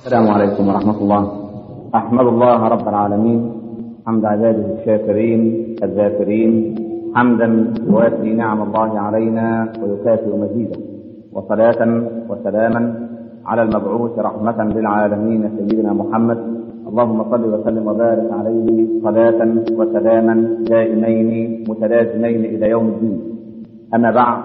السلام عليكم ورحمة الله أحمد الله رب العالمين حمد عباده الشاكرين الذاكرين حمدا يوافي نعم الله علينا ويكافئ مزيدا وصلاة وسلاما على المبعوث رحمة للعالمين سيدنا محمد اللهم صل وسلم وبارك عليه صلاة وسلاما دائمين متلازمين إلى يوم الدين أما بعد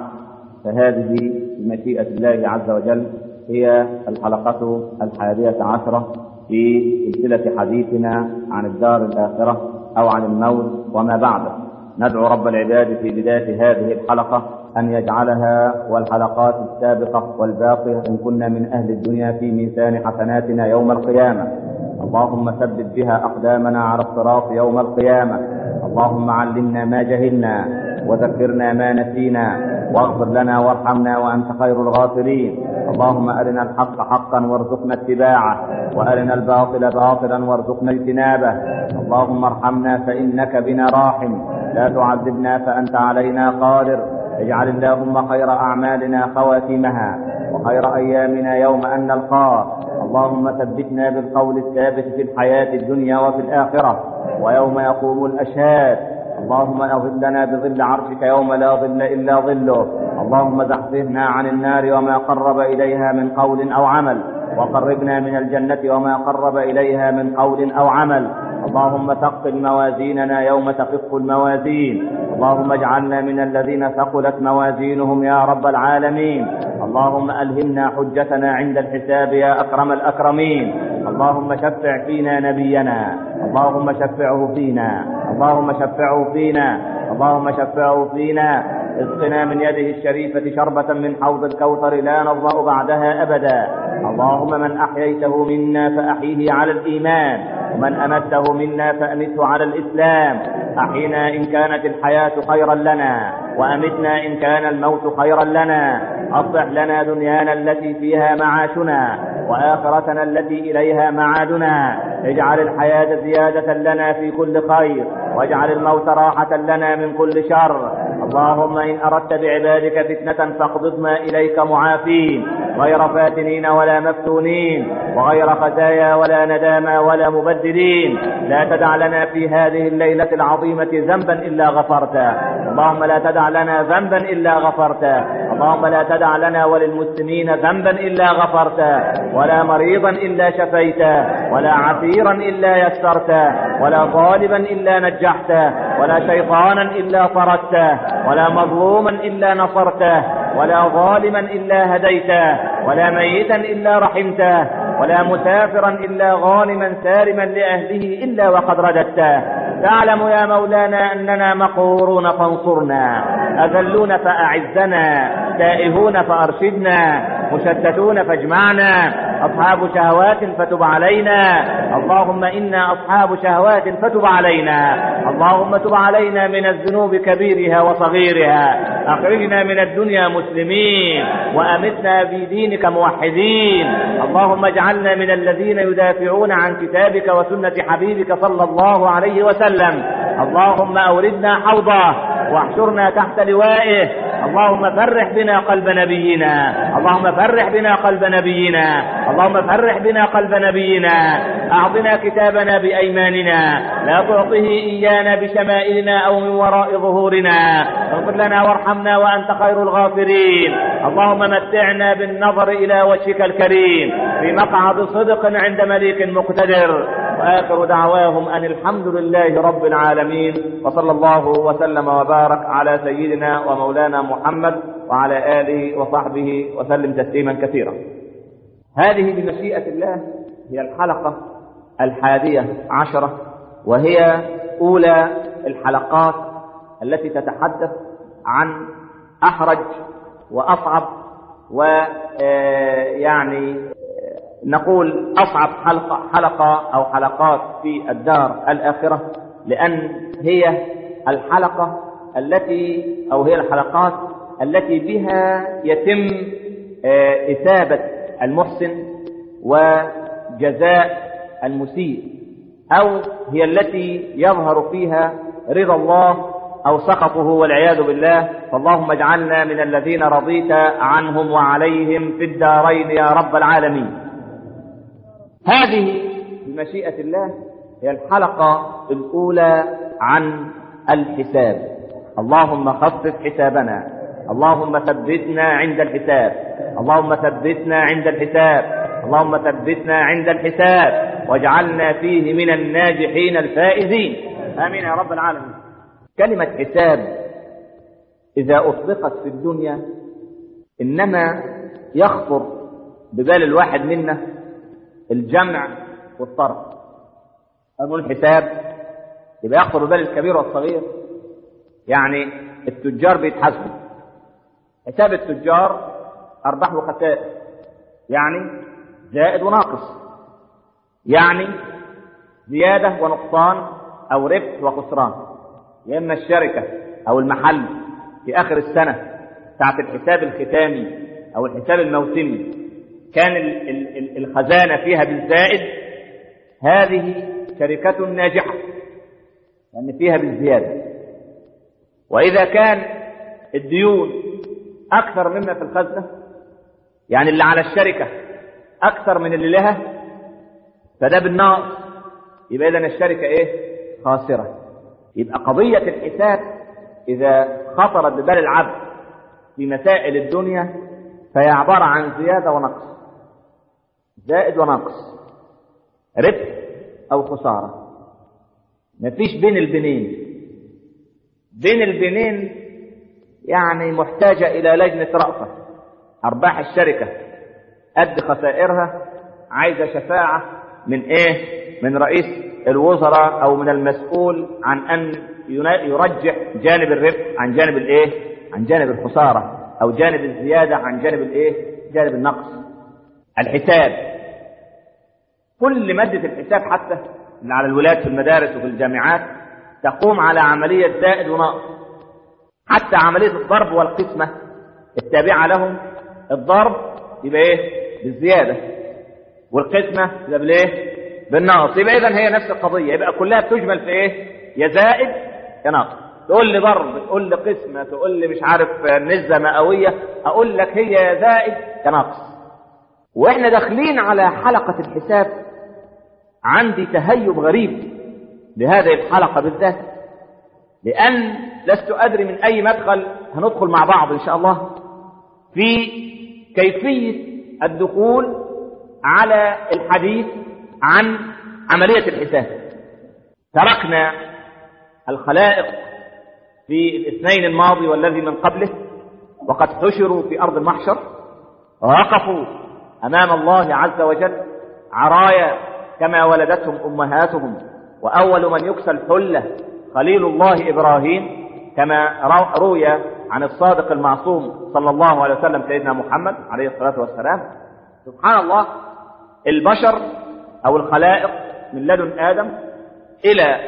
فهذه بمشيئة الله عز وجل هي الحلقة الحادية عشرة في سلسلة حديثنا عن الدار الآخرة أو عن الموت وما بعده ندعو رب العباد في بداية هذه الحلقة أن يجعلها والحلقات السابقة والباقية إن كنا من أهل الدنيا في ميزان حسناتنا يوم القيامة اللهم ثبت بها أقدامنا على الصراط يوم القيامة اللهم علمنا ما جهلنا وذكرنا ما نسينا واغفر لنا وارحمنا وأنت خير الغافرين اللهم أرنا الحق حقا وارزقنا اتباعه وأرنا الباطل باطلا وارزقنا اجتنابه اللهم ارحمنا فإنك بنا راحم لا تعذبنا فأنت علينا قادر اجعل اللهم خير أعمالنا خواتمها وخير أيامنا يوم أن نلقاك اللهم ثبتنا بالقول الثابت في الحياة الدنيا وفي الآخرة ويوم يقوم الأشهاد اللهم أظلنا بظل عرشك يوم لا ظل إلا ظله اللهم زحزحنا عن النار وما قرب إليها من قول أو عمل وقربنا من الجنة وما قرب إليها من قول أو عمل اللهم ثقل موازيننا يوم تخف الموازين اللهم اجعلنا من الذين ثقلت موازينهم يا رب العالمين اللهم ألهمنا حجتنا عند الحساب يا أكرم الأكرمين اللهم شفع فينا نبينا اللهم شفعه فينا اللهم شفعه فينا اللهم شفعه فينا اسقنا من يده الشريفة شربة من حوض الكوثر لا نظمأ بعدها أبدا اللهم من أحييته منا فأحيه على الإيمان ومن أمته منا فأمته على الإسلام أحينا إن كانت الحياة خيرا لنا وأمتنا إن كان الموت خيرا لنا أصلح لنا دنيانا التي فيها معاشنا وآخرتنا التي إليها معادنا اجعل الحياة زيادة لنا في كل خير واجعل الموت راحة لنا من كل شر اللهم إن أردت بعبادك فتنة فاقبضنا إليك معافين غير فاتنين ولا مفتونين وغير خزايا ولا ندامى ولا مبدلين لا تدع لنا في هذه الليلة العظيمة ذنبا إلا غفرته اللهم لا تدع لنا ذنبا إلا غفرته اللهم لا تدع لنا وللمسلمين ذنبا إلا غفرته ولا مريضا إلا شفيته ولا عسيرا إلا يسرته ولا طالبا إلا نجحته ولا شيطانا إلا طردته ولا مظلوما إلا نصرته ولا ظالما إلا هديته ولا ميتا إلا رحمته ولا مسافرا إلا غانما سالما لأهله إلا وقد رددته تعلم يا مولانا أننا مقهورون فانصرنا أذلون فأعزنا تائهون فأرشدنا مشتتون فاجمعنا أصحاب شهوات فتب علينا اللهم إنا أصحاب شهوات فتب علينا اللهم تب علينا من الذنوب كبيرها وصغيرها أخرجنا من الدنيا مسلمين وأمتنا في دينك موحدين اللهم اجعلنا من الذين يدافعون عن كتابك وسنة حبيبك صلى الله عليه وسلم اللهم أوردنا حوضه واحشرنا تحت لوائه اللهم فرح بنا قلب نبينا اللهم فرح بنا قلب نبينا اللهم فرح بنا قلب نبينا أعطنا كتابنا بأيماننا لا تعطه إيانا بشمائلنا أو من وراء ظهورنا اغفر لنا وارحمنا وأنت خير الغافرين اللهم متعنا بالنظر إلى وجهك الكريم في مقعد صدق عند مليك مقتدر وآخر دعواهم أن الحمد لله رب العالمين وصلى الله وسلم وبارك على سيدنا ومولانا محمد وعلى آله وصحبه وسلم تسليما كثيرا هذه بمشيئة الله هي الحلقة الحادية عشرة وهي أولى الحلقات التي تتحدث عن أحرج وأصعب ويعني نقول أصعب حلقة, حلقة أو حلقات في الدار الآخرة لأن هي الحلقة التي أو هي الحلقات التي بها يتم إثابة المحسن وجزاء المسيء أو هي التي يظهر فيها رضا الله أو سخطه والعياذ بالله فاللهم اجعلنا من الذين رضيت عنهم وعليهم في الدارين يا رب العالمين هذه بمشيئة الله هي الحلقة الأولى عن الحساب اللهم خفف حسابنا اللهم ثبتنا عند الحساب اللهم ثبتنا عند الحساب اللهم ثبتنا عند الحساب واجعلنا فيه من الناجحين الفائزين امين يا رب العالمين كلمه حساب اذا اطلقت في الدنيا انما يخطر ببال الواحد منا الجمع والطرف أقول حساب يبقى يخطر ببال الكبير والصغير يعني التجار بيتحاسبوا حساب التجار أرباح وخسائر يعني زائد وناقص يعني زيادة ونقصان أو ربح وخسران يا إما الشركة أو المحل في آخر السنة ساعة الحساب الختامي أو الحساب الموسمي كان ال- ال- ال- الخزانة فيها بالزائد هذه شركة ناجحة لأن فيها بالزيادة وإذا كان الديون أكثر مما في الخزنة يعني اللي على الشركة أكثر من اللي لها فده بالنقص يبقى إذا الشركة إيه؟ خاسرة يبقى قضية الحساب إذا خطرت ببال العبد في مسائل الدنيا فهي عبارة عن زيادة ونقص زائد ونقص ربح أو خسارة مفيش بين البنين بين البنين يعني محتاجة إلى لجنة رأفة أرباح الشركة قد خسائرها عايزة شفاعة من إيه؟ من رئيس الوزراء أو من المسؤول عن أن ينا- يرجح جانب الربح عن جانب الإيه؟ عن جانب الخسارة أو جانب الزيادة عن جانب الإيه؟ جانب النقص الحساب كل مادة الحساب حتى اللي على الولاد في المدارس وفي الجامعات تقوم على عملية زائد ونقص حتى عملية الضرب والقسمة التابعة لهم الضرب يبقى ايه بالزيادة والقسمة يبقى بالايه بالنقص يبقى اذا هي نفس القضية يبقى كلها بتجمل في ايه يا زائد يا نقص تقول لي ضرب تقول لي قسمة تقول لي مش عارف نسبة مئوية اقول لك هي يا زائد يا نقص واحنا داخلين على حلقة الحساب عندي تهيب غريب لهذه الحلقة بالذات لأن لست أدري من أي مدخل هندخل مع بعض إن شاء الله في كيفية الدخول على الحديث عن عملية الحساب تركنا الخلائق في الاثنين الماضي والذي من قبله وقد حشروا في أرض المحشر ووقفوا أمام الله عز وجل عرايا كما ولدتهم أمهاتهم وأول من يكسى الحلة خليل الله إبراهيم كما رو- روي عن الصادق المعصوم صلى الله عليه وسلم سيدنا محمد عليه الصلاة والسلام سبحان الله البشر أو الخلائق من لدن آدم إلى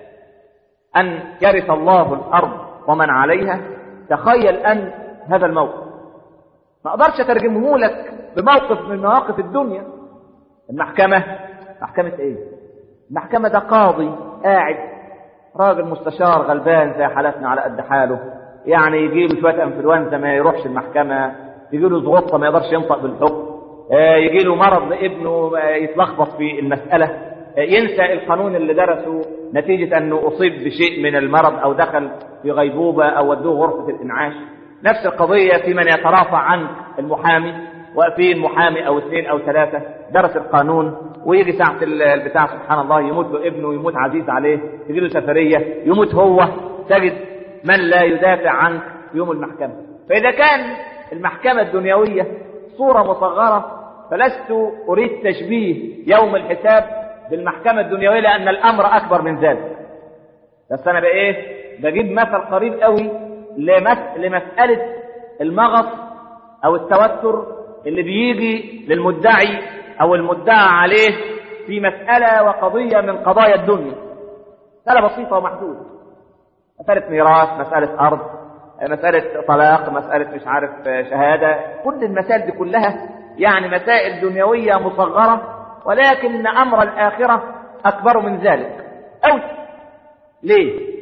أن يرث الله الأرض ومن عليها تخيل أن هذا الموقف ما أقدرش أترجمه لك بموقف من مواقف الدنيا المحكمة محكمة إيه؟ المحكمة ده قاضي قاعد راجل مستشار غلبان زي حالتنا على قد حاله يعني يجي له شوية انفلونزا ما يروحش المحكمة يجي له زغطة ما يقدرش ينطق بالحكم آه، يجي له مرض لابنه آه، يتلخبط في المسألة آه، ينسى القانون اللي درسه نتيجة أنه أصيب بشيء من المرض أو دخل في غيبوبة أو ودوه غرفة الإنعاش نفس القضية في من يترافع عن المحامي وفي المحامي أو اثنين أو ثلاثة درس القانون ويجي ساعة ال- البتاع سبحان الله يموت له ابنه يموت عزيز عليه تجي له سفرية يموت هو تجد من لا يدافع عنك في يوم المحكمة فإذا كان المحكمة الدنيوية صورة مصغرة فلست أريد تشبيه يوم الحساب بالمحكمة الدنيوية لأن الأمر أكبر من ذلك بس أنا بإيه بجيب مثل قريب قوي لمس... لمسألة المغص أو التوتر اللي بيجي للمدعي أو المدعى عليه في مسألة وقضية من قضايا الدنيا مسألة بسيطة ومحدودة مسألة ميراث مسألة أرض مسألة طلاق مسألة مش عارف شهادة كل المسائل دي كلها يعني مسائل دنيوية مصغرة ولكن أمر الآخرة أكبر من ذلك أو ليه؟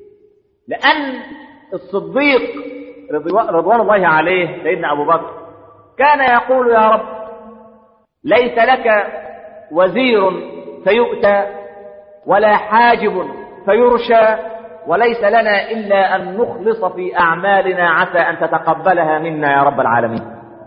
لأن الصديق رضوا- رضوان الله عليه سيدنا أبو بكر كان يقول يا رب ليس لك وزير فيؤتى ولا حاجب فيرشى وليس لنا إلا أن نخلص في أعمالنا عسى أن تتقبلها منا يا رب العالمين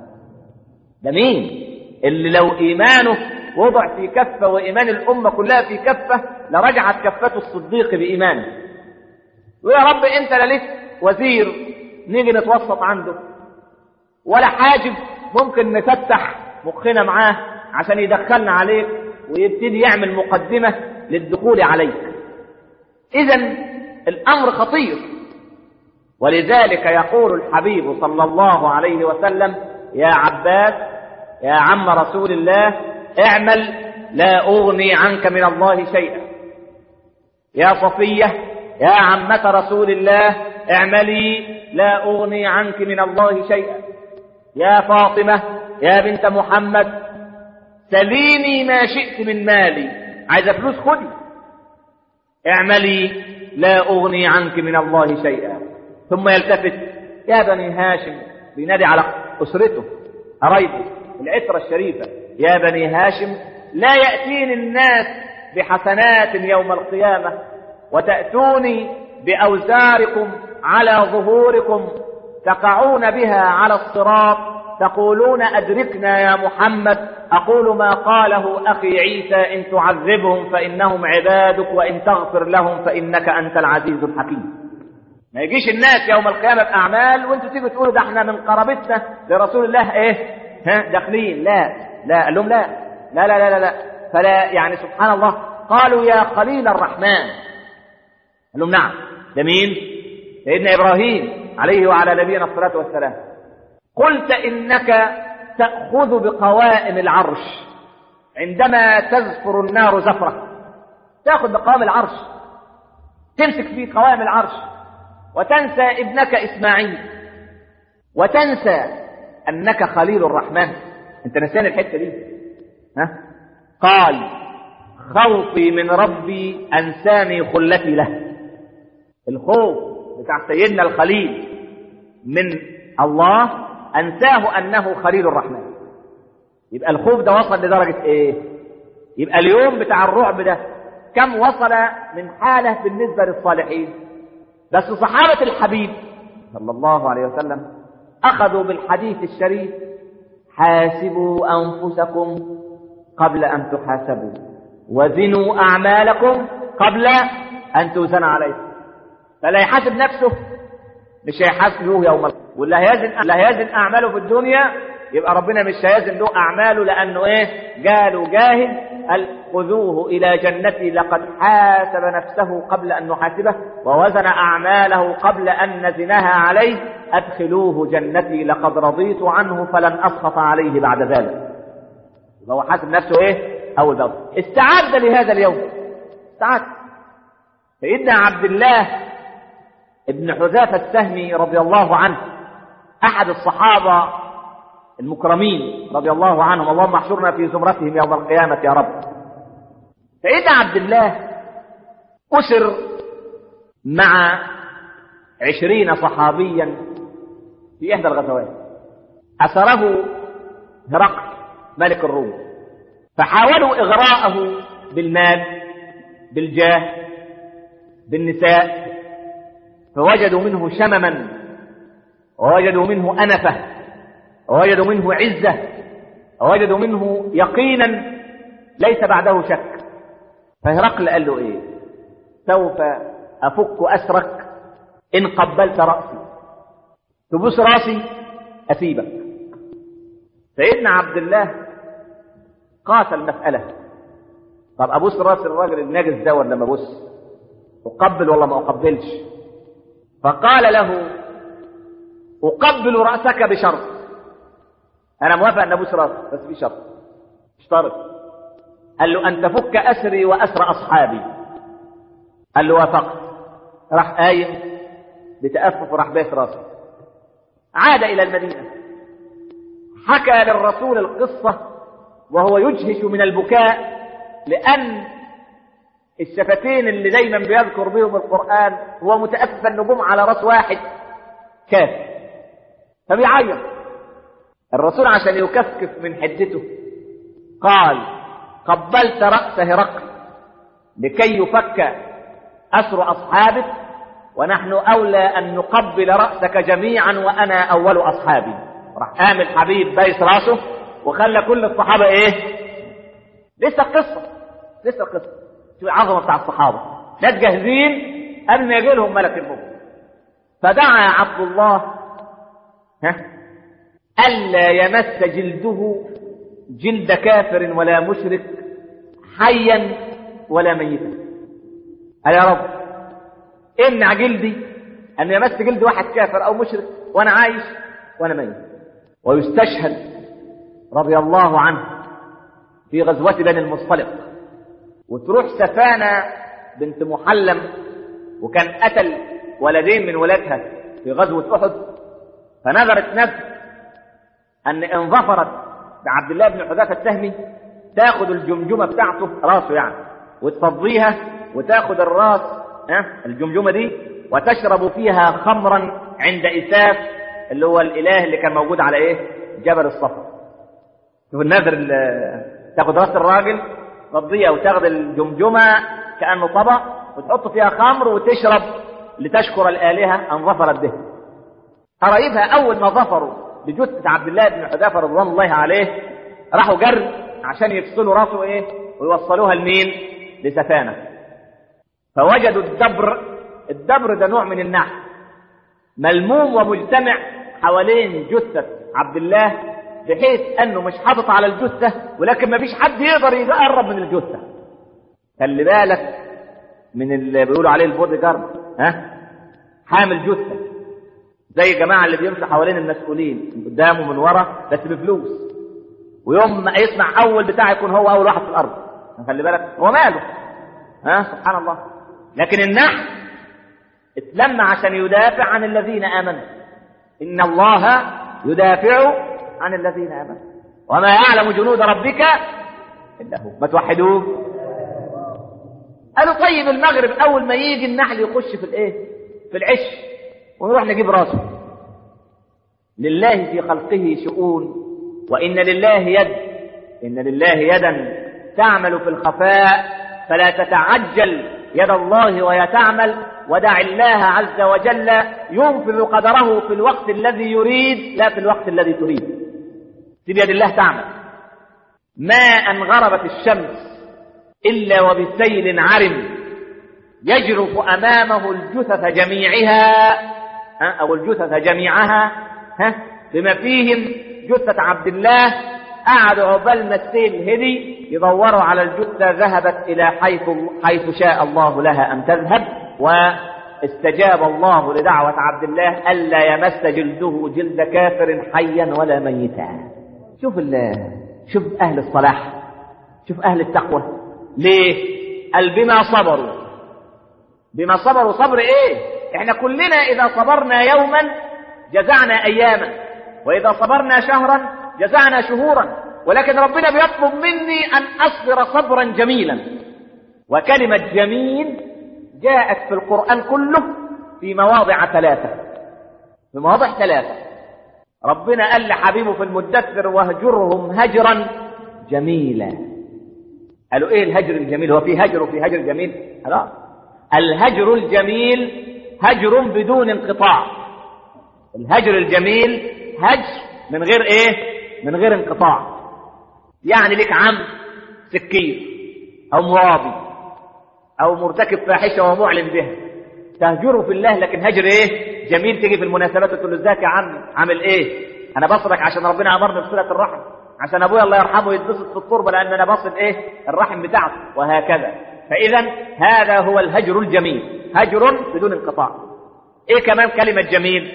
ده مين اللي لو إيمانه وضع في كفة وإيمان الأمة كلها في كفة لرجعت كفة الصديق بإيمانه ويا رب أنت لا ليك وزير نيجي نتوسط عنده ولا حاجب ممكن نفتح مخنا معاه عشان يدخلنا عليك ويبتدي يعمل مقدمة للدخول عليك إذا الأمر خطير ولذلك يقول الحبيب صلى الله عليه وسلم يا عباس يا عم رسول الله اعمل لا أغني عنك من الله شيئا يا صفية يا عمة رسول الله اعملي لا أغني عنك من الله شيئا يا فاطمة يا بنت محمد سليني ما شئت من مالي عايزة فلوس خدي اعملي لا أغني عنك من الله شيئا ثم يلتفت يا بني هاشم بينادي على أسرته قرايبه العترة الشريفة يا بني هاشم لا يأتيني الناس بحسنات يوم القيامة وتأتوني بأوزاركم على ظهوركم تقعون بها على الصراط تقولون أدركنا يا محمد أقول ما قاله أخي عيسى إن تعذبهم فإنهم عبادك وإن تغفر لهم فإنك أنت العزيز الحكيم ما يجيش الناس يوم القيامة بأعمال وانتوا تيجوا تقولوا ده احنا من قرابتنا لرسول الله ايه ها داخلين لا لا قال لهم لا لا لا لا لا, لا. فلا يعني سبحان الله قالوا يا خليل الرحمن قال لهم نعم ده مين سيدنا إبراهيم عليه وعلى نبينا الصلاة والسلام قلت إنك تأخذ بقوائم العرش عندما تزفر النار زفرة تأخذ بقوائم العرش تمسك في قوائم العرش وتنسى ابنك إسماعيل وتنسى أنك خليل الرحمن أنت نسيان الحتة دي ها؟ قال خوفي من ربي أنساني خلتي له الخوف بتاع سيدنا الخليل من الله أنساه أنه خليل الرحمن يبقى الخوف ده وصل لدرجة إيه يبقى اليوم بتاع الرعب ده كم وصل من حالة بالنسبة للصالحين بس صحابة الحبيب صلى الله عليه وسلم أخذوا بالحديث الشريف حاسبوا أنفسكم قبل أن تحاسبوا وزنوا أعمالكم قبل أن توزن عليكم فلا يحاسب نفسه مش هيحاسبه يوم القيامة واللي هيزن اللي هيزن أعماله في الدنيا يبقى ربنا مش هيزن له أعماله لأنه إيه قالوا جاهل قال خذوه إلى جنتي لقد حاسب نفسه قبل أن نحاسبه ووزن أعماله قبل أن نزنها عليه أدخلوه جنتي لقد رضيت عنه فلن أسخط عليه بعد ذلك يبقى هو حاسب نفسه إيه أول بأول استعد لهذا اليوم استعد سيدنا عبد الله ابن حذافة السهمي رضي الله عنه أحد الصحابة المكرمين رضي الله عنهم اللهم احشرنا في زمرتهم يوم القيامة يا رب سيدنا عبد الله أسر مع عشرين صحابيا في إحدى الغزوات أسره هرقل ملك الروم فحاولوا إغراءه بالمال بالجاه بالنساء فوجدوا منه شمما ووجدوا منه أنفة ووجدوا منه عزة ووجدوا منه يقينا ليس بعده شك فهرقل قال له ايه سوف أفك أسرك إن قبلت رأسي تبوس راسي أسيبك سيدنا عبد الله قاس المسألة طب أبوس راس الراجل الناجس ده ولا ما أبوس أقبل ولا ما أقبلش فقال له أقبل رأسك بشرط أنا موافق أن أبوس راسك بس في شرط اشترط قال له أن تفك أسري وأسر أصحابي قال له وافقت راح قايم بتأفف وراح باس راسه عاد إلى المدينة حكى للرسول القصة وهو يجهش من البكاء لأن الشفتين اللي دايما بيذكر بهم القرآن هو متأفف النجوم على راس واحد كافر فبيعيط الرسول عشان يكفكف من حدته قال قبلت رأس هرقل لكي يفك أسر أصحابك ونحن أولى أن نقبل رأسك جميعا وأنا أول أصحابي راح قام حبيب بايس راسه وخلى كل الصحابة إيه لسه القصة لسه القصة شو العظمة بتاع الصحابة ناس جاهزين قبل ما يجي لهم ملك الموت فدعا عبد الله ها ألا يمس جلده جلد كافر ولا مشرك حيا ولا ميتا قال يا رب امنع جلدي ان يمس جلد واحد كافر او مشرك وانا عايش وانا ميت ويستشهد رضي الله عنه في غزوة بني المصطلق وتروح سفانة بنت محلم وكان قتل ولدين من ولادها في غزوة أحد فنذرت نذر أن إن ظفرت بعبد الله بن حذافة السهمي تاخد الجمجمة بتاعته راسه يعني وتفضيها وتاخد الراس ها الجمجمة دي وتشرب فيها خمرا عند إساف اللي هو الإله اللي كان موجود على إيه جبل الصفا شوف النذر تاخد راس الراجل تفضيها وتاخد الجمجمة كأنه طبق وتحط فيها خمر وتشرب لتشكر الآلهة أن ظفرت به قرايبها أول ما ظفروا بجثة عبد الله بن حذافة رضوان الله عليه راحوا جر عشان يفصلوا راسه إيه ويوصلوها لمين لسفانة فوجدوا الدبر الدبر ده نوع من النحل ملموم ومجتمع حوالين جثة عبد الله بحيث انه مش حاطط على الجثة ولكن ما فيش حد يقدر يقرب من الجثة خلي بالك من اللي بيقولوا عليه البودي جارد ها حامل جثة زي الجماعة اللي بيمشوا حوالين المسؤولين من قدام ومن ورا بس بفلوس ويوم ما يسمع اول بتاع يكون هو اول واحد في الارض خلي بالك هو ماله ها سبحان الله لكن النحل اتلم عشان يدافع عن الذين امنوا ان الله يدافع عن الذين امنوا وما يعلم جنود ربك الا هو ما توحدوه قالوا طيب المغرب اول ما يجي النحل يخش في الايه في العش ونروح نجيب راسه لله في خلقه شؤون وان لله يد ان لله يدا تعمل في الخفاء فلا تتعجل يد الله وهي تعمل ودع الله عز وجل ينفذ قدره في الوقت الذي يريد لا في الوقت الذي تريد في بيد الله تعمل ما أن غربت الشمس إلا وبسيل عرم يجرف أمامه الجثث جميعها أو الجثث جميعها ها بما فيهم جثة عبد الله قعدوا عقبال ما السيل هدي يدوروا على الجثة ذهبت إلى حيث حيث شاء الله لها أن تذهب واستجاب الله لدعوة عبد الله ألا يمس جلده جلد كافر حيا ولا ميتا شوف شوف أهل الصلاح شوف أهل التقوى ليه؟ قال بما صبروا بما صبروا صبر إيه؟ إحنا كلنا إذا صبرنا يوما جزعنا أياما وإذا صبرنا شهرا جزعنا شهورا ولكن ربنا بيطلب مني أن أصبر صبرا جميلا وكلمة جميل جاءت في القرآن كله في مواضع ثلاثة في مواضع ثلاثة ربنا قال لحبيبه في المدثر واهجرهم هجرا جميلا قالوا ايه الهجر الجميل هو في هجر وفي هجر جميل لا الهجر الجميل هجر بدون انقطاع الهجر الجميل هجر من غير ايه من غير انقطاع يعني لك عم سكير او مرابي او مرتكب فاحشه ومعلن بها تهجره في الله لكن هجر ايه جميل تيجي في المناسبات تقول له ازيك يا عم عامل ايه انا بصلك عشان ربنا امرني بصله الرحم عشان ابويا الله يرحمه يتبسط في التربه لان انا بصل ايه الرحم بتاعته وهكذا فاذا هذا هو الهجر الجميل هجر بدون انقطاع ايه كمان كلمه جميل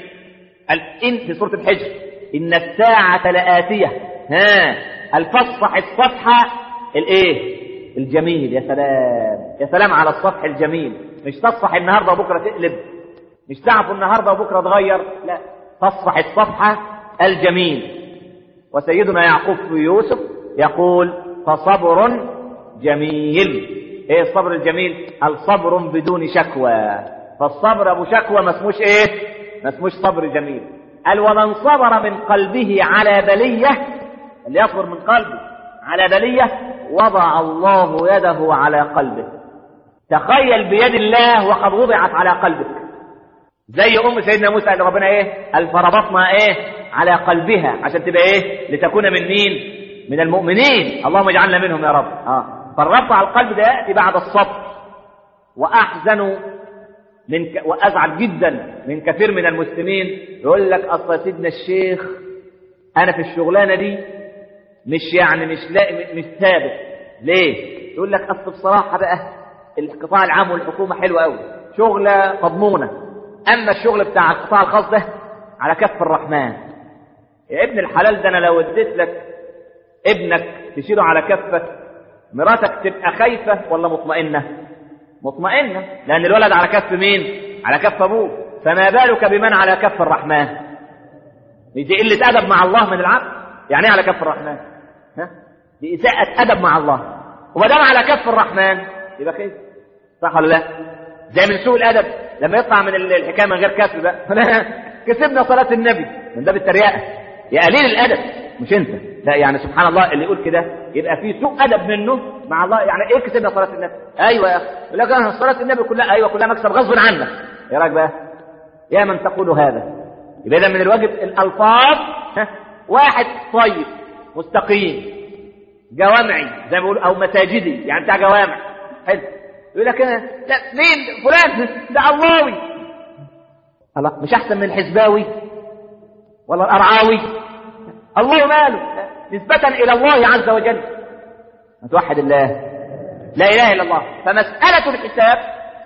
ان في سوره الحجر ان الساعه لاتيه ها الفصح الصفحه الايه الجميل يا سلام يا سلام على الصفح الجميل مش تصفح النهارده وبكره تقلب مش تعفو النهارده وبكره تغير لا تصفح الصفحه الجميل وسيدنا يعقوب في يوسف يقول فصبر جميل ايه الصبر الجميل الصبر بدون شكوى فالصبر ابو شكوى ما اسموش ايه ما اسموش صبر جميل قال ومن صبر من قلبه على بليه اللي يصبر من قلبه على بلية وضع الله يده على قلبه تخيل بيد الله وقد وضعت على قلبك زي ام سيدنا موسى اللي ربنا ايه قال فربطنا ايه على قلبها عشان تبقى ايه لتكون من مين من المؤمنين اللهم اجعلنا منهم يا رب اه فالربط على القلب ده ياتي بعد الصبر واحزن من ك... وازعل جدا من كثير من المسلمين يقول لك اصل يا سيدنا الشيخ انا في الشغلانه دي مش يعني مش لا مش ثابت ليه يقول لك اصل بصراحه بقى القطاع العام والحكومه حلوه قوي شغله مضمونه اما الشغل بتاع القطاع الخاص ده على كف الرحمن يا ابن الحلال ده انا لو اديت لك ابنك تشيله على كفك مراتك تبقى خايفه ولا مطمئنه مطمئنه لان الولد على كف مين على كف ابوه فما بالك بمن على كف الرحمن دي قله ادب مع الله من العبد يعني ايه على كف الرحمن ها دي اساءه ادب مع الله وما دام على كف الرحمن يبقى خير صح ولا لا زي من سوء الادب لما يطلع من الحكايه من غير كسر بقى كسبنا صلاه النبي من باب التريقه يا قليل الادب مش انت لا يعني سبحان الله اللي يقول كده يبقى في سوء ادب منه مع الله يعني ايه كسبنا صلاه النبي ايوه يا اخي يقول لك أنا صلاه النبي كلها ايوه كلها مكسب غصب عنك ايه رايك بقى يا من تقول هذا يبقى اذا من الواجب الالفاظ ها واحد طيب مستقيم جوامعي زي ما بيقولوا او مساجدي يعني بتاع جوامع حلو يقول لك أنا لا مين فلان ده اللهوي الله مش احسن من الحزباوي ولا الارعاوي الله ماله نسبة الى الله عز وجل ما توحد الله لا اله الا الله فمسألة الحساب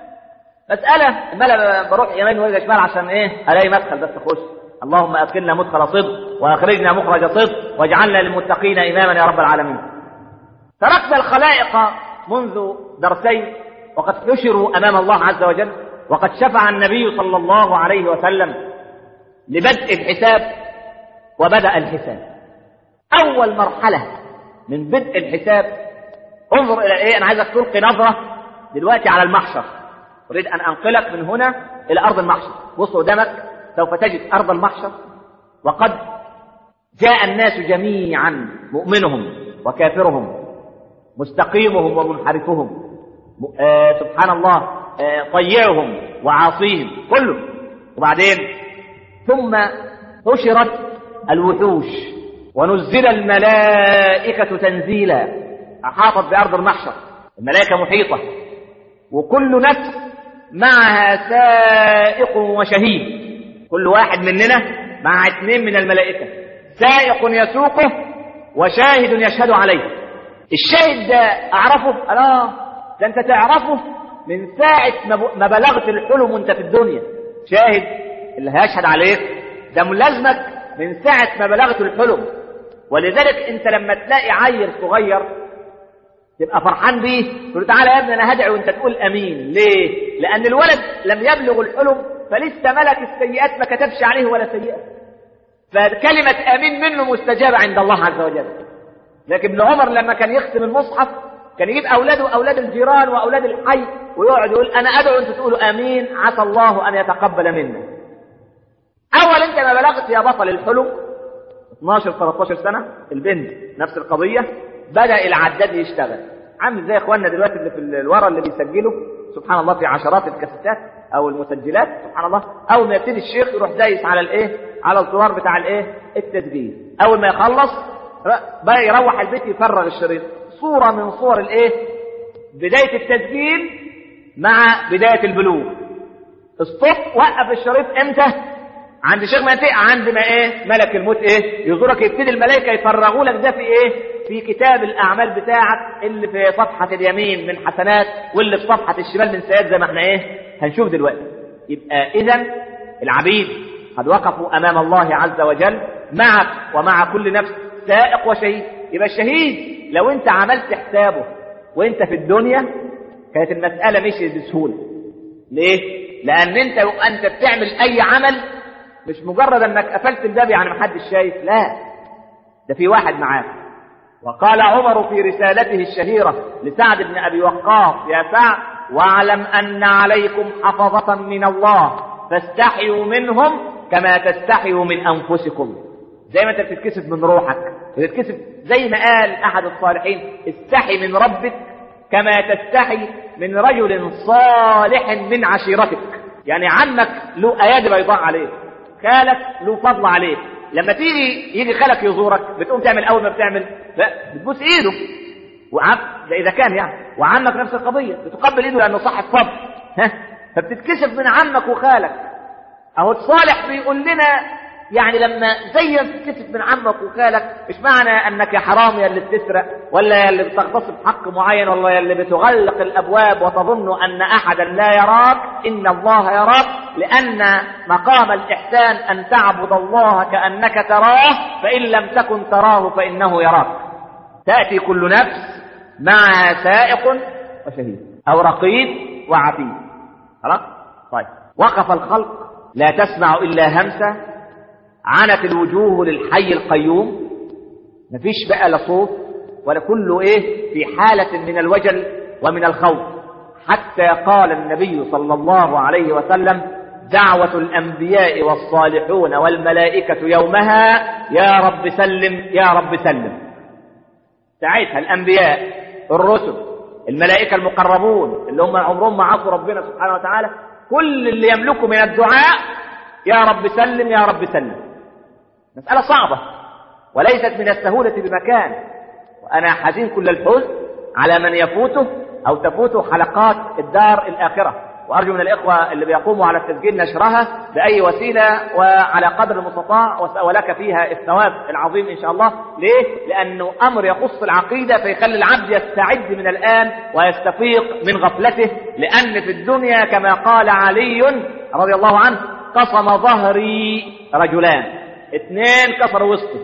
مسألة ما أنا بروح يمين وارجع شمال عشان ايه الاقي مدخل بس اخش اللهم ادخلنا مدخل صدق واخرجنا مخرج صدق واجعلنا للمتقين اماما يا رب العالمين تركنا الخلائق منذ درسين وقد حشروا امام الله عز وجل وقد شفع النبي صلى الله عليه وسلم لبدء الحساب وبدا الحساب اول مرحله من بدء الحساب انظر الى ايه انا عايزك تلقي نظره دلوقتي على المحشر اريد ان انقلك من هنا الى ارض المحشر بص قدامك سوف تجد ارض المحشر وقد جاء الناس جميعا مؤمنهم وكافرهم مستقيمهم ومنحرفهم آه سبحان الله آه طيعهم وعاصيهم كله وبعدين ثم حشرت الوحوش ونزل الملائكة تنزيلا أحاطت بأرض المحشر الملائكة محيطة وكل نفس معها سائق وشهيد كل واحد مننا مع اثنين من الملائكة سائق يسوقه وشاهد يشهد عليه الشاهد ده أعرفه أنا ده أنت تعرفه من ساعة ما بلغت الحلم وأنت في الدنيا شاهد اللي هيشهد عليك ده ملازمك من ساعة ما بلغت الحلم ولذلك أنت لما تلاقي عيل صغير تبقى فرحان بيه تقول تعالى يا ابني انا هدعي وانت تقول امين ليه لان الولد لم يبلغ الحلم فلسه ملك السيئات ما كتبش عليه ولا سيئه فكلمه امين منه مستجابه عند الله عز وجل لكن ابن عمر لما كان يختم المصحف كان يجيب اولاده واولاد الجيران واولاد الحي ويقعد يقول انا ادعو انتوا تقولوا امين عسى الله ان يتقبل منا اول انت ما بلغت يا بطل الحلم 12 13 سنه البنت نفس القضيه بدا العداد يشتغل عامل زي اخواننا دلوقتي اللي في الورا اللي بيسجلوا سبحان الله في عشرات الكاسيتات او المسجلات سبحان الله اول ما يبتدي الشيخ يروح دايس على الايه على الزرار بتاع الايه التسجيل اول ما يخلص بقى يروح البيت يفرغ الشريط صوره من صور الايه بدايه التسجيل مع بدايه البلوغ ستوب وقف الشريط امتى عند شيخ ما ينتهي عند ما ايه ملك الموت ايه يزورك يبتدي الملائكه يفرغوا لك ده في ايه في كتاب الاعمال بتاعك اللي في صفحه اليمين من حسنات واللي في صفحه الشمال من سيئات زي ما احنا ايه هنشوف دلوقتي يبقى اذا العبيد قد وقفوا امام الله عز وجل معك ومع كل نفس سائق وشهيد يبقى الشهيد لو انت عملت حسابه وانت في الدنيا كانت المساله مشيت بسهوله ليه لان انت وانت بتعمل اي عمل مش مجرد انك قفلت الباب يعني محدش شايف لا ده في واحد معاك وقال عمر في رسالته الشهيرة لسعد بن أبي وقاص يا سعد واعلم أن عليكم حفظة من الله فاستحيوا منهم كما تستحيوا من أنفسكم زي ما أنت بتتكسف من روحك بتتكسف زي ما قال احد الصالحين استحي من ربك كما تستحي من رجل صالح من عشيرتك يعني عمك له ايادي بيضاء عليك خالك له فضل عليك لما تيجي يجي خالك يزورك بتقوم تعمل اول ما بتعمل لا بتبوس ايده وعم ده اذا كان يعني وعمك نفس القضيه بتقبل ايده لانه صاحب فضل ها فبتتكسف من عمك وخالك اهو الصالح بيقول لنا يعني لما زي تتكسف من عمك وخالك مش معنى انك يا حرام يا اللي بتسرق ولا يا اللي بتغتصب حق معين ولا يا اللي بتغلق الابواب وتظن ان احدا لا يراك ان الله يراك لان مقام الاحسان ان تعبد الله كانك تراه فان لم تكن تراه فانه يراك تاتي كل نفس مع سائق وشهيد او رقيب وعتيد خلاص طيب وقف الخلق لا تسمع الا همسه عنت الوجوه للحي القيوم مفيش بقى لا صوت ولا كله ايه في حالة من الوجل ومن الخوف حتى قال النبي صلى الله عليه وسلم دعوة الأنبياء والصالحون والملائكة يومها يا رب سلم يا رب سلم ساعتها الأنبياء الرسل الملائكة المقربون اللي هم عمرهم ما عصوا ربنا سبحانه وتعالى كل اللي يملكه من الدعاء يا رب سلم يا رب سلم مسألة صعبة وليست من السهولة بمكان وأنا حزين كل الحزن على من يفوته أو تفوته حلقات الدار الآخرة وأرجو من الإخوة اللي بيقوموا على التسجيل نشرها بأي وسيلة وعلى قدر المستطاع ولك فيها الثواب العظيم إن شاء الله ليه؟ لأنه أمر يخص العقيدة فيخلي العبد يستعد من الآن ويستفيق من غفلته لأن في الدنيا كما قال علي رضي الله عنه قصم ظهري رجلان اثنين كسروا وسطه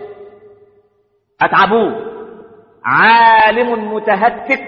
اتعبوه عالم متهتك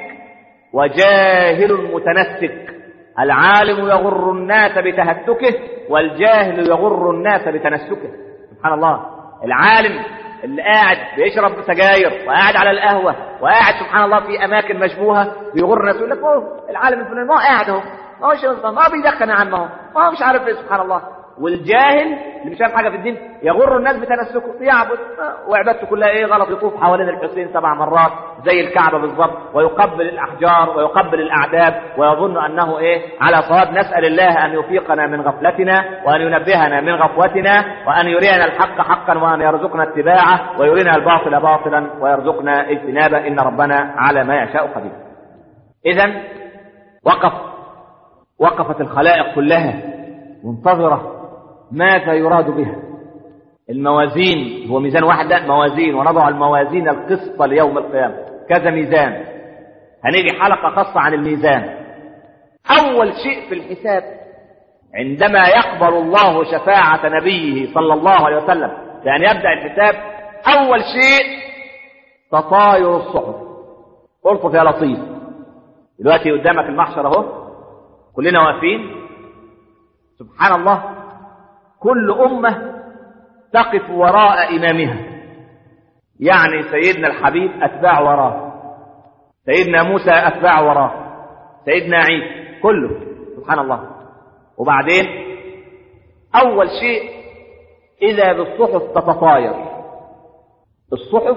وجاهل متنسك العالم يغر الناس بتهتكه والجاهل يغر الناس بتنسكه سبحان الله العالم اللي قاعد بيشرب سجاير وقاعد على القهوة وقاعد سبحان الله في أماكن مشبوهة بيغر الناس يقول لك أوه العالم الفلاني ما هو قاعد أهو ما هو ما بيدخن يا عم اهو ما هو مش عارف ايه سبحان الله والجاهل اللي مش فاهم حاجه في الدين يغر الناس بتنسكه يعبد وعبادته كلها ايه غلط يطوف حوالين الحسين سبع مرات زي الكعبه بالظبط ويقبل الاحجار ويقبل الاعداد ويظن انه ايه على صواب نسال الله ان يفيقنا من غفلتنا وان ينبهنا من غفوتنا وان يرينا الحق حقا وان يرزقنا اتباعه ويرينا الباطل باطلا ويرزقنا اجتنابه ان ربنا على ما يشاء قدير اذا وقف وقفت الخلائق كلها منتظره ماذا يراد بها الموازين هو ميزان واحد لا موازين ونضع الموازين القسط ليوم القيامة كذا ميزان هنيجي حلقة خاصة عن الميزان أول شيء في الحساب عندما يقبل الله شفاعة نبيه صلى الله عليه وسلم لأن يبدأ الحساب أول شيء تطاير الصحف الطف يا لطيف دلوقتي قدامك المحشر اهو كلنا واقفين سبحان الله كل أمة تقف وراء إمامها يعني سيدنا الحبيب أتباع وراه سيدنا موسى أتباع وراه سيدنا عيسى كله سبحان الله وبعدين أول شيء إذا بالصحف تتطاير الصحف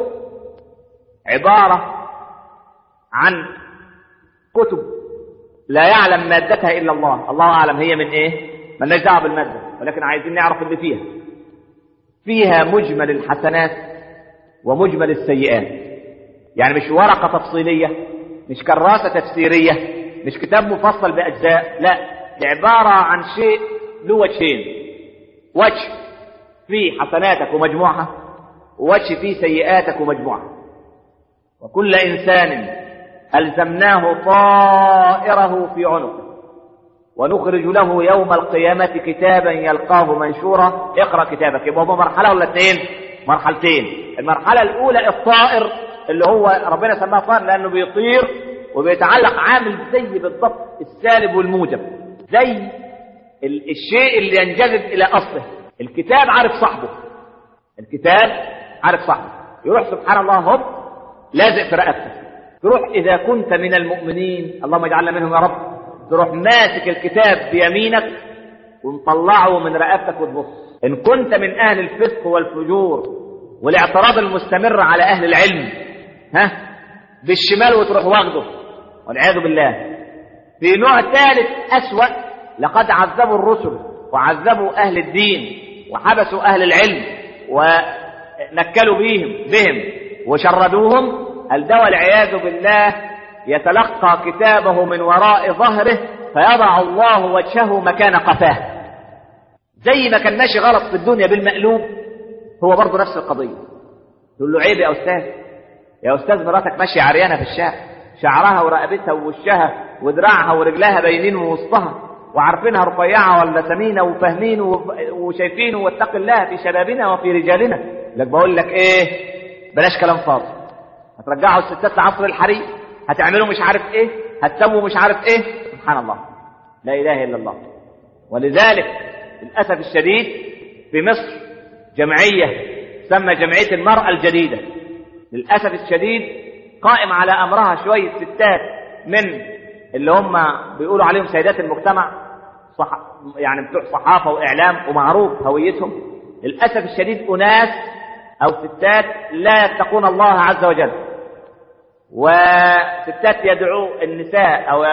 عبارة عن كتب لا يعلم مادتها إلا الله الله أعلم هي من إيه مالناش دعوه بالماده ولكن عايزين نعرف اللي فيها فيها مجمل الحسنات ومجمل السيئات يعني مش ورقه تفصيليه مش كراسه تفسيريه مش كتاب مفصل باجزاء لا دي عباره عن شيء له وجهين وجه فيه حسناتك ومجموعها ووجه فيه سيئاتك ومجموعها وكل انسان الزمناه طائره في عنقه ونخرج له يوم القيامة كتابا يلقاه منشورا اقرأ كتابك يبقى هو مرحلة ولا اثنين مرحلتين المرحلة الأولى الطائر اللي هو ربنا سماه طائر لأنه بيطير وبيتعلق عامل زي بالضبط السالب والموجب زي الشيء اللي ينجذب إلى أصله الكتاب عارف صاحبه الكتاب عارف صاحبه يروح سبحان الله هوب لازق في رقبتك تروح إذا كنت من المؤمنين اللهم اجعلنا منهم يا رب تروح ماسك الكتاب بيمينك ومطلعه من رقبتك وتبص ان كنت من اهل الفسق والفجور والاعتراض المستمر على أهل العلم ها بالشمال وتروح واخده والعياذ بالله في نوع ثالث أسوأ لقد عذبوا الرسل وعذبوا أهل الدين وحبسوا أهل العلم ونكلوا بهم بهم وشردوهم الدواء والعياذ بالله يتلقى كتابه من وراء ظهره فيضع الله وجهه مكان قفاه زي ما كان ماشي غلط في الدنيا بالمقلوب هو برضه نفس القضية تقول له عيب يا أستاذ يا أستاذ مراتك ماشية عريانة في الشارع شعرها ورقبتها ووشها ودراعها ورجلها باينين ووسطها وعارفينها رفيعة ولا سمينة وفاهمين وشايفين واتق الله في شبابنا وفي رجالنا لك بقول لك ايه بلاش كلام فاضي هترجعوا الستات لعصر الحريق هتعملوا مش عارف ايه هتسووا مش عارف ايه سبحان الله لا اله الا الله ولذلك للاسف الشديد في مصر جمعيه تسمى جمعيه المراه الجديده للاسف الشديد قائم على امرها شويه ستات من اللي هم بيقولوا عليهم سيدات المجتمع صح يعني بتوع صحافه واعلام ومعروف هويتهم للاسف الشديد اناس او ستات لا يتقون الله عز وجل وستات يدعو النساء او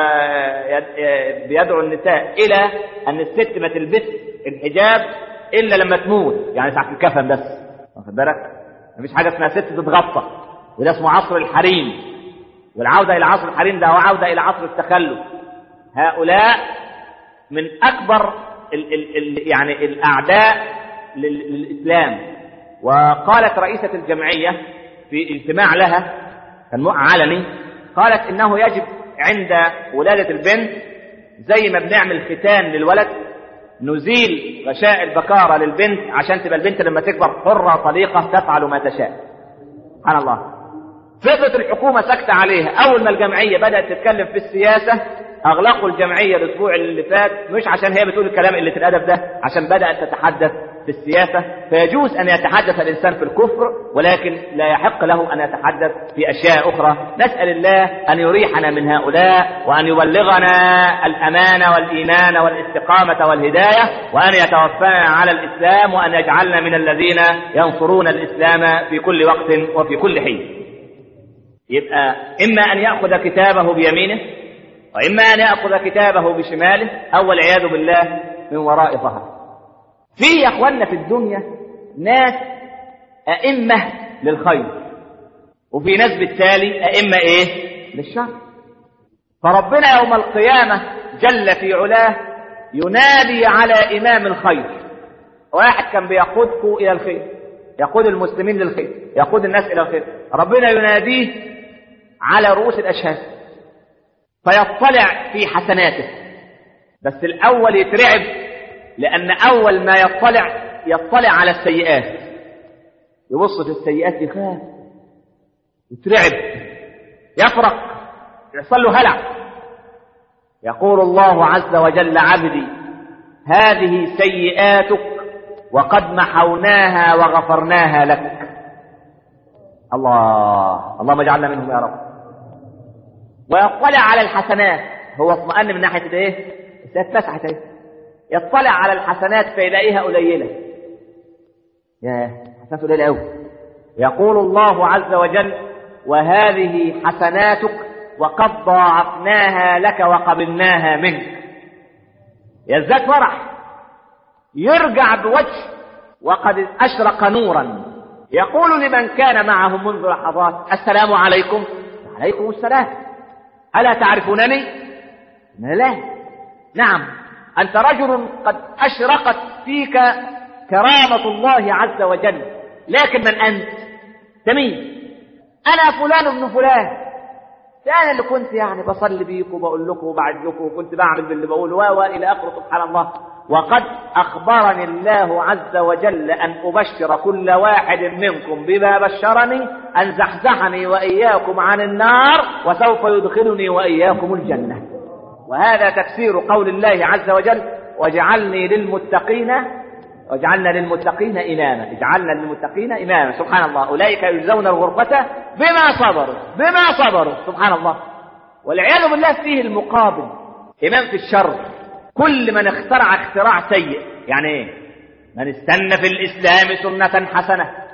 بيدعو النساء الى ان الست ما تلبس الحجاب الا لما تموت يعني ساعه الكفن بس واخد بالك مفيش حاجه اسمها ست تتغطى وده اسمه عصر الحريم والعوده الى عصر الحريم ده هو عوده الى عصر التخلف هؤلاء من اكبر ال ال ال يعني الاعداء للاسلام وقالت رئيسه الجمعيه في اجتماع لها كان علني قالت انه يجب عند ولاده البنت زي ما بنعمل ختان للولد نزيل غشاء البكاره للبنت عشان تبقى البنت لما تكبر حره طليقه تفعل ما تشاء سبحان الله فضلت الحكومه ساكته عليها اول ما الجمعيه بدات تتكلم في السياسه اغلقوا الجمعيه الاسبوع اللي فات مش عشان هي بتقول الكلام اللي في الادب ده عشان بدات تتحدث في السياسه فيجوز ان يتحدث الانسان في الكفر ولكن لا يحق له ان يتحدث في اشياء اخرى نسال الله ان يريحنا من هؤلاء وان يبلغنا الامان والايمان والاستقامه والهدايه وان يتوفانا على الاسلام وان يجعلنا من الذين ينصرون الاسلام في كل وقت وفي كل حين يبقى اما ان ياخذ كتابه بيمينه واما ان ياخذ كتابه بشماله او والعياذ بالله من وراء ظهره في يا اخواننا في الدنيا ناس ائمه للخير وفي ناس بالتالي ائمه ايه للشر فربنا يوم القيامه جل في علاه ينادي على امام الخير واحد كان بيقودكم الى الخير يقود المسلمين للخير يقود الناس الى الخير ربنا يناديه على رؤوس الاشهاد فيطلع في حسناته بس الاول يترعب لان اول ما يطلع يطلع على السيئات يبص في السيئات يخاف يترعب يفرق يحصل له هلع يقول الله عز وجل عبدي هذه سيئاتك وقد محوناها وغفرناها لك الله اللهم اجعلنا منهم يا رب ويطلع على الحسنات هو اطمأن من ناحيه الايه؟ اتمسحت اهي يطلع على الحسنات فيلاقيها قليله يا حسنات قليله قوي يقول الله عز وجل وهذه حسناتك وقد ضاعفناها لك وقبلناها منك يزداد فرح يرجع بوجه وقد اشرق نورا يقول لمن كان معه منذ لحظات السلام عليكم عليكم السلام ألا تعرفونني؟ لا نعم أنت رجل قد أشرقت فيك كرامة الله عز وجل لكن من أنت؟ تمين أنا فلان ابن فلان أنا اللي كنت يعني بصلي بيكم وبقول لكم وبعد لكم وكنت بعمل باللي بقوله و إلى آخره سبحان الله وقد أخبرني الله عز وجل أن أبشر كل واحد منكم بما بشرني أن زحزحني وإياكم عن النار وسوف يدخلني وإياكم الجنة وهذا تفسير قول الله عز وجل واجعلني للمتقين واجعلنا للمتقين إماما اجعلنا للمتقين إماما سبحان الله أولئك يجزون الغرفة بما صبروا بما صبروا سبحان الله والعياذ بالله فيه المقابل إمام في الشر كل من اخترع اختراع سيء يعني ايه من استنى في الاسلام سنه حسنه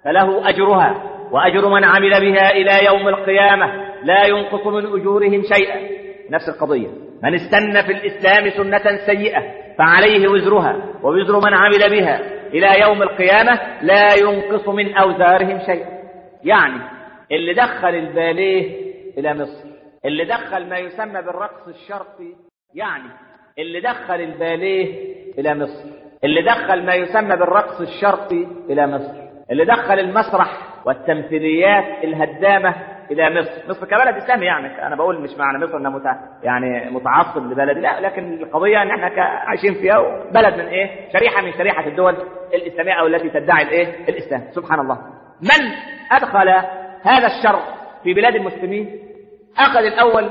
فله أجرها وأجر من عمل بها إلى يوم القيامة لا ينقص من أجورهم شيئا نفس القضية من استنى في الإسلام سنة سيئة فعليه وزرها ووزر من عمل بها إلى يوم القيامة لا ينقص من أوزارهم شيئا يعني اللي دخل الباليه إلى مصر اللي دخل ما يسمى بالرقص الشرقي يعني اللي دخل الباليه إلى مصر اللي دخل ما يسمى بالرقص الشرقي إلى مصر اللي دخل المسرح والتمثيليات الهدامة إلى مصر مصر كبلد إسلامي يعني أنا بقول مش معنى مصر أنها متع... يعني متعصب لبلد لا لكن القضية أن احنا عايشين فيها بلد من إيه شريحة من شريحة الدول الإسلامية أو التي تدعي الإيه الإسلام سبحان الله من أدخل هذا الشر في بلاد المسلمين أخذ الأول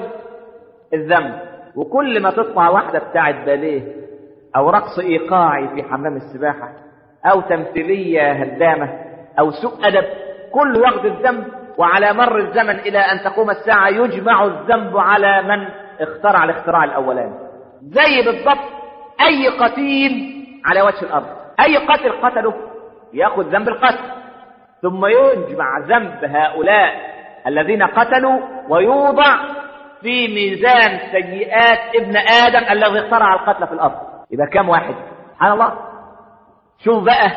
الذنب وكل ما تطلع واحدة بتاعت باليه أو رقص إيقاعي في حمام السباحة أو تمثيلية هدامة أو سوء أدب كل واخد الذنب وعلى مر الزمن إلى أن تقوم الساعة يجمع الذنب على من اخترع الاختراع الأولاني زي بالضبط أي قتيل على وجه الأرض أي قتل قتله يأخذ ذنب القتل ثم يجمع ذنب هؤلاء الذين قتلوا ويوضع في ميزان سيئات ابن آدم الذي اخترع القتل في الأرض يبقى كم واحد سبحان الله شوف بقى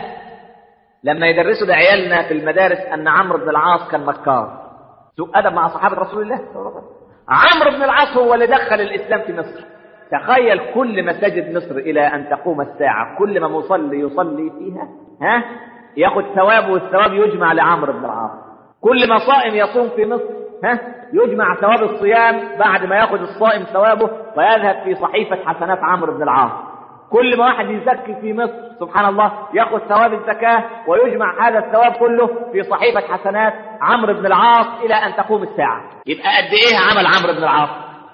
لما يدرسوا لعيالنا في المدارس أن عمرو بن العاص كان مكار سوء أدب مع صحابة رسول الله عمرو بن العاص هو اللي دخل الإسلام في مصر تخيل كل مساجد مصر إلى أن تقوم الساعة كل ما مصلي يصلي فيها ها ياخذ ثواب والثواب يجمع لعمرو بن العاص كل ما صائم يصوم في مصر ها يجمع ثواب الصيام بعد ما ياخذ الصائم ثوابه ويذهب في صحيفة حسنات عمرو بن العاص كل ما واحد يزكي في مصر سبحان الله ياخذ ثواب الزكاة ويجمع هذا الثواب كله في صحيفة حسنات عمرو بن العاص إلى أن تقوم الساعة يبقى قد إيه عمل عمرو بن العاص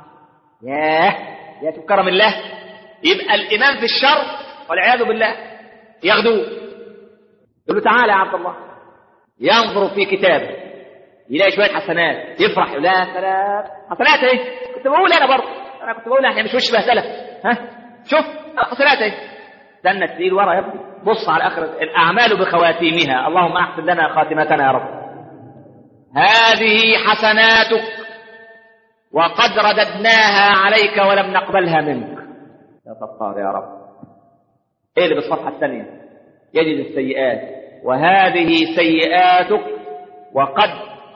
ياه يا كرم الله يبقى الإمام في الشر والعياذ بالله ياخدوه يقول له تعالى يا عبد الله ينظر في كتابه يلاقي شويه حسنات يفرح لا سلام حسنات ايه كنت بقول انا برضه انا كنت بقول احنا مش وش بهدله ها شوف حسنات ايه استنى تقيل ورا يا ابني بص على اخر الاعمال بخواتيمها اللهم احسن لنا خاتمتنا يا رب هذه حسناتك وقد رددناها عليك ولم نقبلها منك يا ستار يا رب ايه اللي بالصفحه الثانيه يجد السيئات وهذه سيئاتك وقد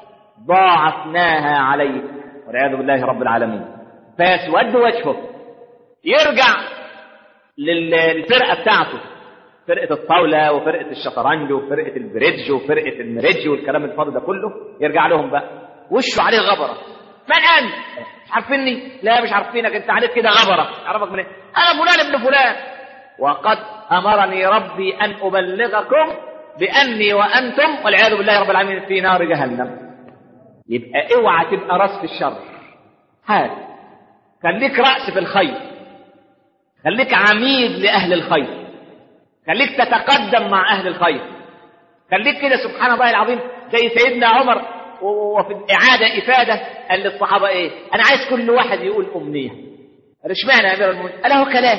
ضاعفناها عليك والعياذ بالله رب العالمين فيسود وجهه يرجع للفرقة بتاعته فرقة الطاولة وفرقة الشطرنج وفرقة البريدج وفرقة المريدج والكلام الفاضي ده كله يرجع لهم بقى وشه عليه غبرة من أنت؟ مش عارفيني؟ لا مش عارفينك أنت عليك كده غبرة أعرفك من إيه؟ أنا فلان ابن فلان وقد أمرني ربي أن أبلغكم بأني وأنتم والعياذ بالله رب العالمين في نار جهنم يبقى اوعى تبقى راس في الشر حال خليك رأس في الخير خليك عميد لأهل الخير خليك تتقدم مع أهل الخير خليك كده سبحان الله العظيم زي سيدنا عمر وفي الإعادة إفادة قال للصحابة إيه أنا عايز كل واحد يقول أمنية اشمعنى يا أمير المؤمنين قال له كلام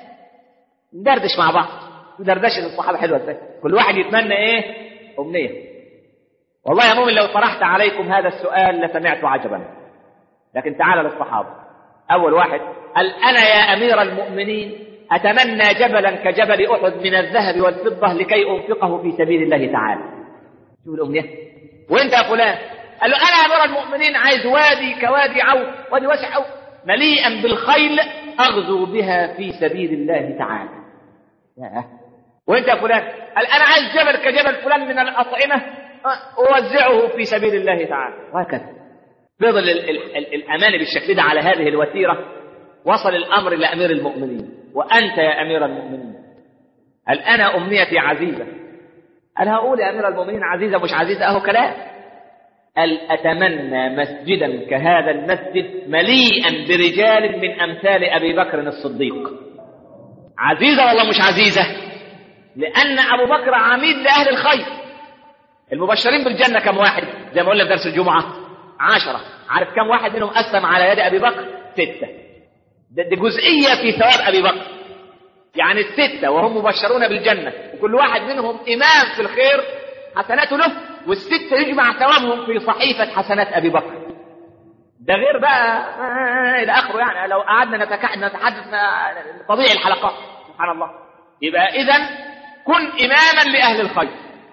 ندردش مع بعض ندردش الصحابة حلوة ازاي كل واحد يتمنى إيه أمنية والله يا مؤمن لو طرحت عليكم هذا السؤال لسمعت عجبا لكن تعال للصحابة أول واحد قال أنا يا أمير المؤمنين أتمنى جبلا كجبل أحد من الذهب والفضة لكي أنفقه في سبيل الله تعالى شوف الأمنية وانت يا فلان قال له أنا يا أمير المؤمنين عايز وادي كوادي عوف وادي واسع عوف مليئا بالخيل أغزو بها في سبيل الله تعالى ياه. وانت يا فلان قال أنا عايز جبل كجبل فلان من الأطعمة أوزعه في سبيل الله تعالى وهكذا فضل ال- ال- ال- الأمان بالشكل ده على هذه الوتيرة وصل الأمر إلى أمير المؤمنين وأنت يا أمير المؤمنين هل أنا أمنيتي عزيزة هل هقول يا أمير المؤمنين عزيزة مش عزيزة أهو كلام قال أتمنى مسجدا كهذا المسجد مليئا برجال من أمثال أبي بكر الصديق عزيزة والله مش عزيزة لأن أبو بكر عميد لأهل الخير المبشرين بالجنة كم واحد زي ما قلنا في درس الجمعة عشرة عارف كم واحد منهم أسلم على يد أبي بكر ستة ده دي جزئية في ثواب أبي بكر يعني الستة وهم مبشرون بالجنة وكل واحد منهم إمام في الخير حسناته له والستة يجمع ثوابهم في صحيفة حسنات أبي بكر ده غير بقى آه إلى آخره يعني لو قعدنا نتك- نتحدث طبيعي الحلقات سبحان الله يبقى إذا كن إماما لأهل الخير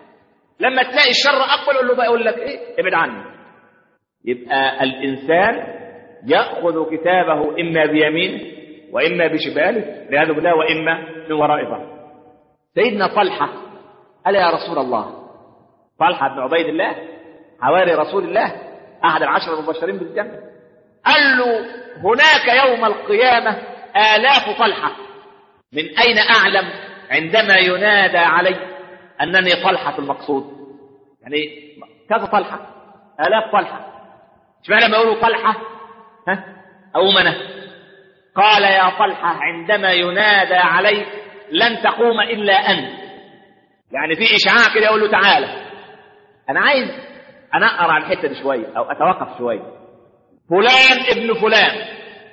لما تلاقي الشر أقبل قول له بقى يقول لك إيه ابعد عني يبقى الإنسان يأخذ كتابه إما بيمينه وإما بشماله والعياذ بالله وإما من وراء ظهره سيدنا طلحة قال يا رسول الله طلحة بن عبيد الله حواري رسول الله أحد العشر المبشرين بالجنة قال له هناك يوم القيامة آلاف طلحة من أين أعلم عندما ينادى علي أنني طلحة المقصود يعني كذا طلحة آلاف طلحة اشمعنى لما يقولوا طلحة ها أو منه قال يا طلحة عندما ينادى عليك لن تقوم إلا أنت يعني في إشعاع كده يقول له تعالى أنا عايز أنقر على الحتة دي شوية أو أتوقف شوية فلان ابن فلان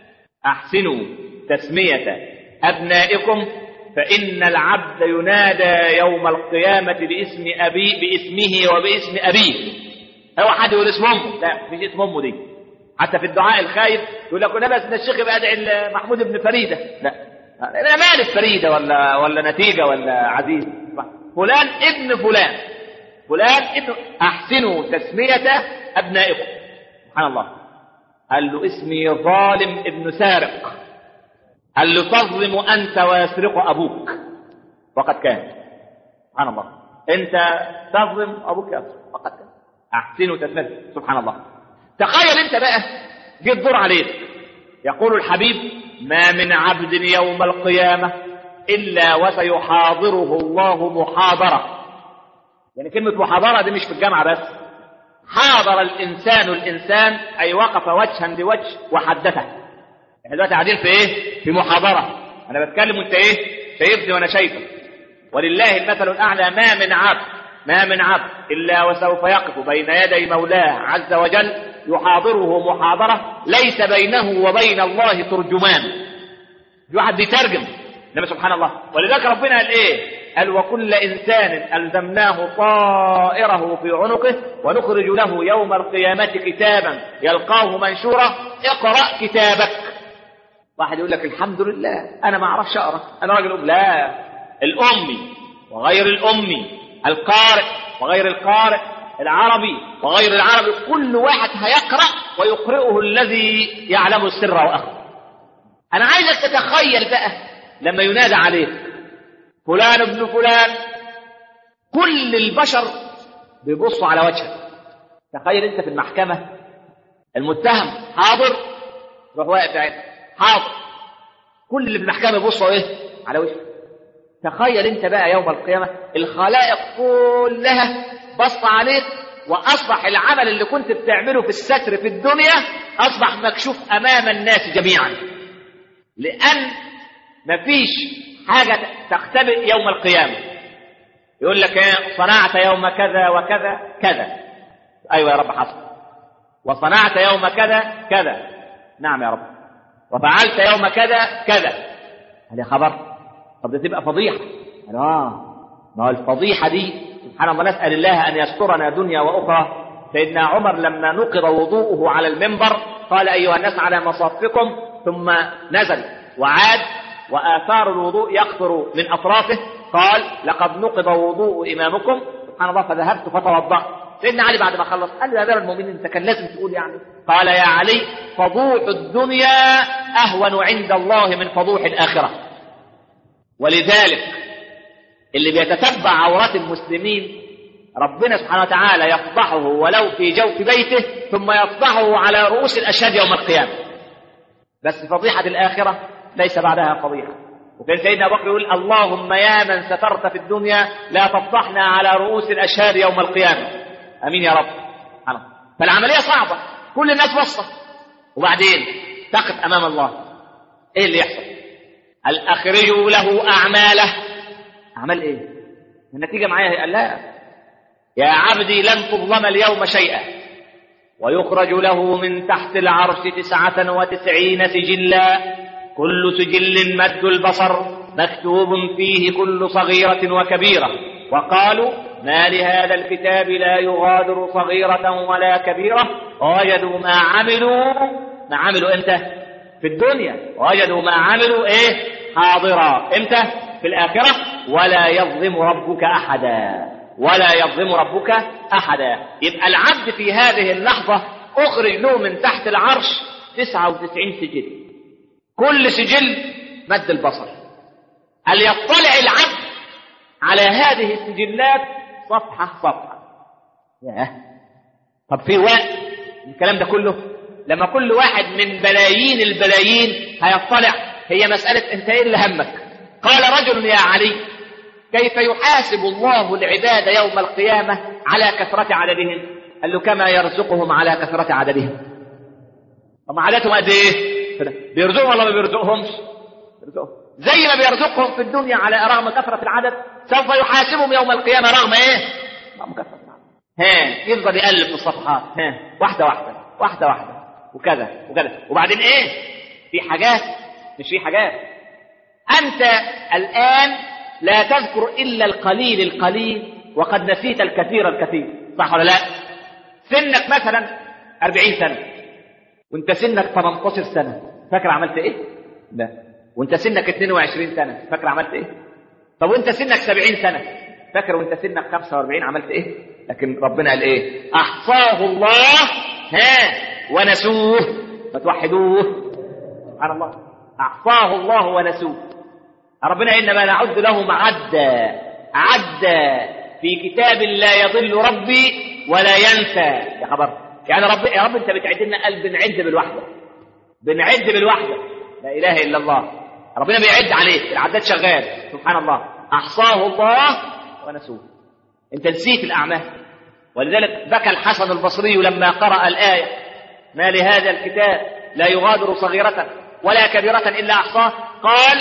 أحسنوا تسمية أبنائكم فإن العبد ينادى يوم القيامة باسم أبي باسمه وباسم أبيه هو حد يقول اسم أمه لا مفيش اسم أمه دي حتى في الدعاء الخايف يقول لك بس ان الشيخ يبقى ادعي محمود بن فريده لا انا مالك فريده ولا ولا نتيجه ولا عزيز فلان ابن فلان فلان ابن احسنوا تسميه ابنائكم سبحان الله قال له اسمي ظالم ابن سارق قال له تظلم انت ويسرق ابوك وقد كان سبحان الله انت تظلم ابوك يسرق وقد كان احسنوا تسميه سبحان الله تخيل انت بقى جه الدور عليك يقول الحبيب ما من عبد يوم القيامة إلا وسيحاضره الله محاضرة يعني كلمة محاضرة دي مش في الجامعة بس حاضر الإنسان الإنسان أي وقف وجها لوجه وحدثه احنا دلوقتي قاعدين في إيه؟ في محاضرة أنا بتكلم وأنت إيه؟ شايفني وأنا شايفك ولله المثل الأعلى ما من عبد ما من عبد إلا وسوف يقف بين يدي مولاه عز وجل يحاضره محاضرة ليس بينه وبين الله ترجمان في واحد بيترجم انما سبحان الله ولذلك ربنا قال ايه قال وكل انسان الزمناه طائره في عنقه ونخرج له يوم القيامه كتابا يلقاه منشورا اقرا كتابك واحد يقول لك الحمد لله انا ما اعرفش اقرا انا راجل أم. لا الامي وغير الامي القارئ وغير القارئ العربي وغير العربي كل واحد هيقرأ ويقرئه الذي يعلم السر وأخفى أنا عايزك تتخيل بقى لما ينادى عليك فلان ابن فلان كل البشر بيبصوا على وجهك تخيل انت في المحكمة المتهم حاضر روح واقف عين حاضر كل اللي في المحكمة يبصوا ايه على وجهك تخيل انت بقى يوم القيامة الخلائق كلها بص عليك واصبح العمل اللي كنت بتعمله في الستر في الدنيا اصبح مكشوف امام الناس جميعا لان مفيش حاجه تختبئ يوم القيامه يقول لك ايه صنعت يوم كذا وكذا كذا ايوه يا رب حصل وصنعت يوم كذا كذا نعم يا رب وفعلت يوم كذا كذا هل خبر طب ده تبقى فضيحه اه ما هو الفضيحه دي سبحان الله نسأل الله أن يسترنا دنيا وأخرى سيدنا عمر لما نقض وضوءه على المنبر قال أيها الناس على مصافكم ثم نزل وعاد وآثار الوضوء يقطر من أطرافه قال لقد نقض وضوء إمامكم سبحان الله فذهبت فتوضأت سيدنا علي بعد ما خلص قال له يا أمير المؤمنين أنت كان لازم تقول يعني قال يا علي فضوح الدنيا أهون عند الله من فضوح الآخرة ولذلك اللي بيتتبع عورات المسلمين ربنا سبحانه وتعالى يفضحه ولو في جوف بيته ثم يفضحه على رؤوس الأشهاد يوم القيامة بس فضيحة الآخرة ليس بعدها فضيحة وكان سيدنا أبو بكر يقول اللهم يا من سترت في الدنيا لا تفضحنا على رؤوس الأشهاد يوم القيامة أمين يا رب حرام. فالعملية صعبة كل الناس وصفة وبعدين تقف أمام الله إيه اللي يحصل هل أخرجوا له أعماله أعمال إيه النتيجة معايا قال لا يا عبدي لن تظلم اليوم شيئا ويخرج له من تحت العرش تسعة وتسعين سجلا كل سجل مد البصر مكتوب فيه كل صغيرة وكبيرة وقالوا ما لهذا الكتاب لا يغادر صغيرة ولا كبيرة ووجدوا ما عملوا ما عملوا امتى في الدنيا ووجدوا ما عملوا ايه حاضرا امتى في الآخرة ولا يظلم ربك أحدا ولا يظلم ربك أحدا يبقى العبد في هذه اللحظة أخرج له من تحت العرش 99 سجل كل سجل مد البصر هل يطلع العبد على هذه السجلات صفحة صفحة ياه طب في وقت الكلام ده كله لما كل واحد من بلايين البلايين هيطلع هي مسألة انت ايه اللي همك قال رجل يا علي كيف يحاسب الله العباد يوم القيامة على كثرة عددهم قال له كما يرزقهم على كثرة عددهم هم عددهم قد ايه بيرزقهم ولا ما بيرزقهمش بيرزقهم زي ما بيرزقهم في الدنيا على رغم كثرة العدد سوف يحاسبهم يوم القيامة رغم ايه رغم كثرة العدد ها يفضل يقلب في الصفحات ها واحدة واحدة واحدة واحدة وكذا وكذا وبعدين ايه في حاجات مش في حاجات أنت الآن لا تذكر إلا القليل القليل وقد نسيت الكثير الكثير صح ولا لا سنك مثلا أربعين سنة وانت سنك 18 سنة فاكر عملت ايه لا وانت سنك 22 سنة فاكر عملت ايه طب وانت سنك 70 سنة فاكر وانت سنك 45 عملت ايه لكن ربنا قال ايه احصاه الله ها ونسوه فتوحدوه سبحان الله احصاه الله ونسوه ربنا انما نعد لهم عدا عدا في كتاب لا يضل ربي ولا ينسى يا خبر يعني رب يا رب انت بتعد لنا قلب بنعد بالوحده بنعد بالوحده لا اله الا الله ربنا بيعد عليك العداد شغال سبحان الله احصاه الله ونسوه انت نسيت الاعمال ولذلك بكى الحسن البصري لما قرأ الآية ما لهذا الكتاب لا يغادر صغيرة ولا كبيرة إلا أحصاه قال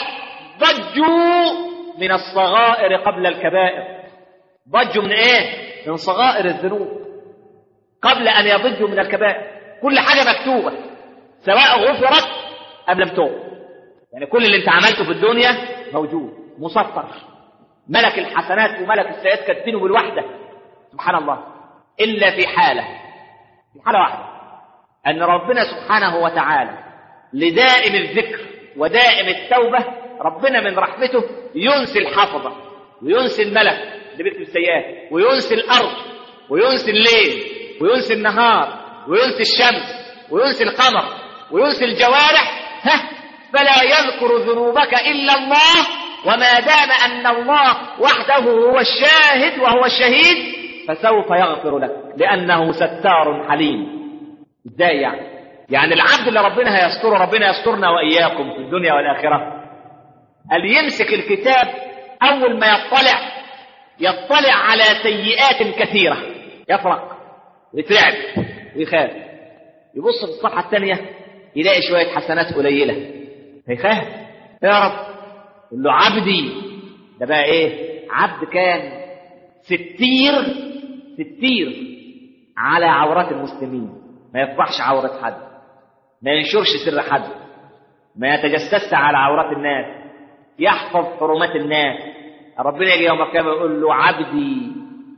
ضجوا من الصغائر قبل الكبائر ضجوا من ايه من صغائر الذنوب قبل ان يضجوا من الكبائر كل حاجه مكتوبه سواء غفرت ام لم تغفر يعني كل اللي انت عملته في الدنيا موجود مسطر ملك الحسنات وملك السيئات كاتبينه بالوحده سبحان الله الا في حاله في حاله واحده ان ربنا سبحانه وتعالى لدائم الذكر ودائم التوبه ربنا من رحمته ينسي الحفظة وينسي الملك اللي بيكتب السيئات وينسي الأرض وينسي الليل وينسي النهار وينسي الشمس وينسي القمر وينسي الجوارح ها فلا يذكر ذنوبك إلا الله وما دام أن الله وحده هو الشاهد وهو الشهيد فسوف يغفر لك لأنه ستار حليم ازاي يعني يعني العبد اللي ربنا هيستره ربنا يسترنا وإياكم في الدنيا والآخرة قال يمسك الكتاب أول ما يطلع يطلع على سيئات كثيرة يفرق ويترعب ويخاف يبص في الصفحة الثانية يلاقي شوية حسنات قليلة هيخاف يا رب يقول له عبدي ده بقى ايه عبد كان ستير ستير على عورات المسلمين ما يفضحش عورة حد ما ينشرش سر حد ما يتجسس على عورات الناس يحفظ حرمات الناس ربنا يجي يوم القيامة يقول له عبدي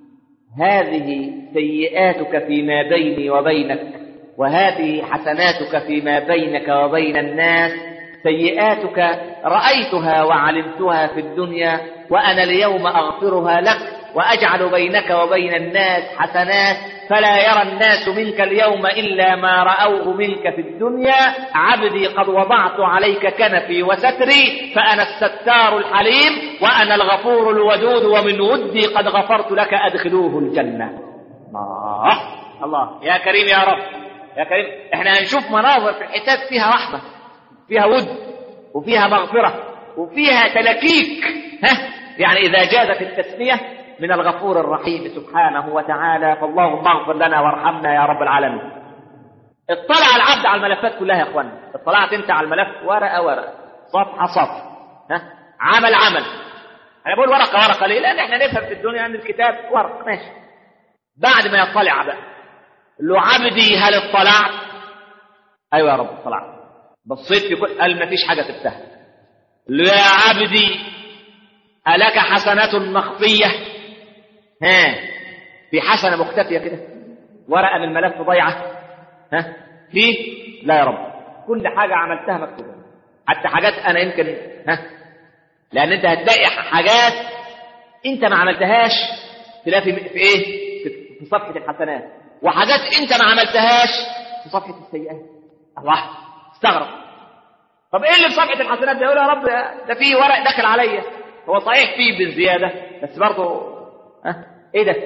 هذه سيئاتك فيما بيني وبينك وهذه حسناتك فيما بينك وبين الناس سيئاتك رأيتها وعلمتها في الدنيا وأنا اليوم أغفرها لك وأجعل بينك وبين الناس حسنات فلا يرى الناس منك اليوم إلا ما رأوه منك في الدنيا عبدي قد وضعت عليك كنفي وستري فأنا الستار الحليم وأنا الغفور الودود ومن ودي قد غفرت لك أدخلوه الجنة الله الله يا كريم يا رب يا كريم احنا هنشوف مناظر في الحساب فيها رحمة فيها ود وفيها مغفرة وفيها تلكيك ها يعني إذا جازت التسمية من الغفور الرحيم سبحانه وتعالى فاللهم اغفر لنا وارحمنا يا رب العالمين اطلع العبد على الملفات كلها يا اخوانا اطلعت انت على الملف ورقه ورقه صفحه صفحه ها عمل عمل انا بقول ورقه ورقه ليه لان احنا نفهم في الدنيا ان الكتاب ورق ماشي بعد ما يطلع بقى له عبدي هل اطلعت ايوه يا رب اطلعت بصيت في كل قال ما فيش حاجه سبتها له يا عبدي ألك حسنة مخفية ها في حسنة مختفية كده ورقة من الملف ضايعة ها في لا يا رب كل حاجة عملتها مكتوبة حتى حاجات أنا يمكن ها لأن أنت هتلاقي حاجات أنت ما عملتهاش تلاقي في, في إيه في- في صفحة الحسنات وحاجات أنت ما عملتهاش في صفحة السيئات الله استغرب طب ايه اللي في صفحه الحسنات ده يقول يا رب ده في ورق داخل عليا هو صحيح فيه بالزياده بس برضه ها ايه ده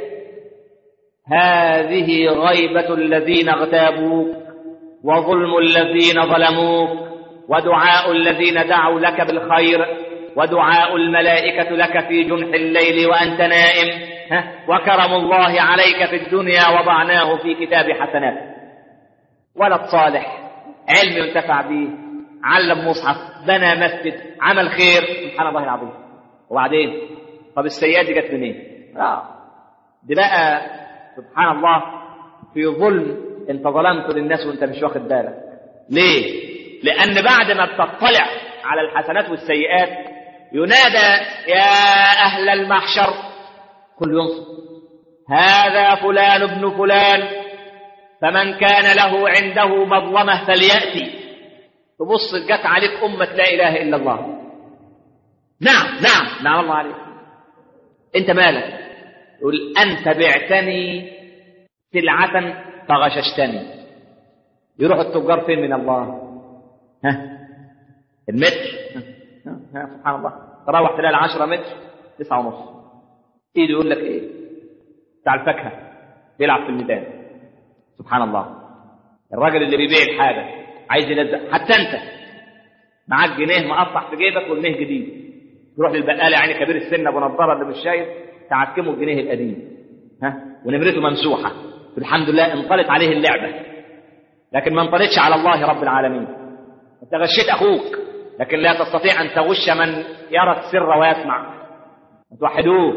هذه غيبة الذين اغتابوك وظلم الذين ظلموك ودعاء الذين دعوا لك بالخير ودعاء الملائكة لك في جنح الليل وأنت نائم ها وكرم الله عليك في الدنيا وضعناه في كتاب حسنات ولد صالح علم ينتفع به علم مصحف بنى مسجد عمل خير سبحان الله العظيم وبعدين طب السيئات دي جت منين؟ لا دي بقى سبحان الله في ظلم انت ظلمت للناس وانت مش واخد بالك ليه؟ لأن بعد ما بتطلع على الحسنات والسيئات ينادى يا أهل المحشر كل ينصب هذا فلان ابن فلان فمن كان له عنده مظلمة فليأتي تبص جت عليك أمة لا إله إلا الله نعم نعم نعم الله عليك أنت مالك يقول أنت بعتني سلعة فغششتني يروح التجار فين من الله ها المتر ها ها سبحان الله تروح تلاقي العشرة متر تسعة ونص ايده يقول لك ايه بتاع الفاكهة بيلعب في الميدان سبحان الله الراجل اللي بيبيع الحاجة عايز يلزق حتى انت معاك جنيه مقطع في جيبك والجنيه جديد تروح للبقال يعني كبير السن ابو نضاره اللي مش شايف تعكمه الجنيه القديم ها ونمرته ممسوحه الحمد لله انطلت عليه اللعبه لكن ما انطلتش على الله رب العالمين انت غشيت اخوك لكن لا تستطيع ان تغش من يرى السر ويسمع توحدوه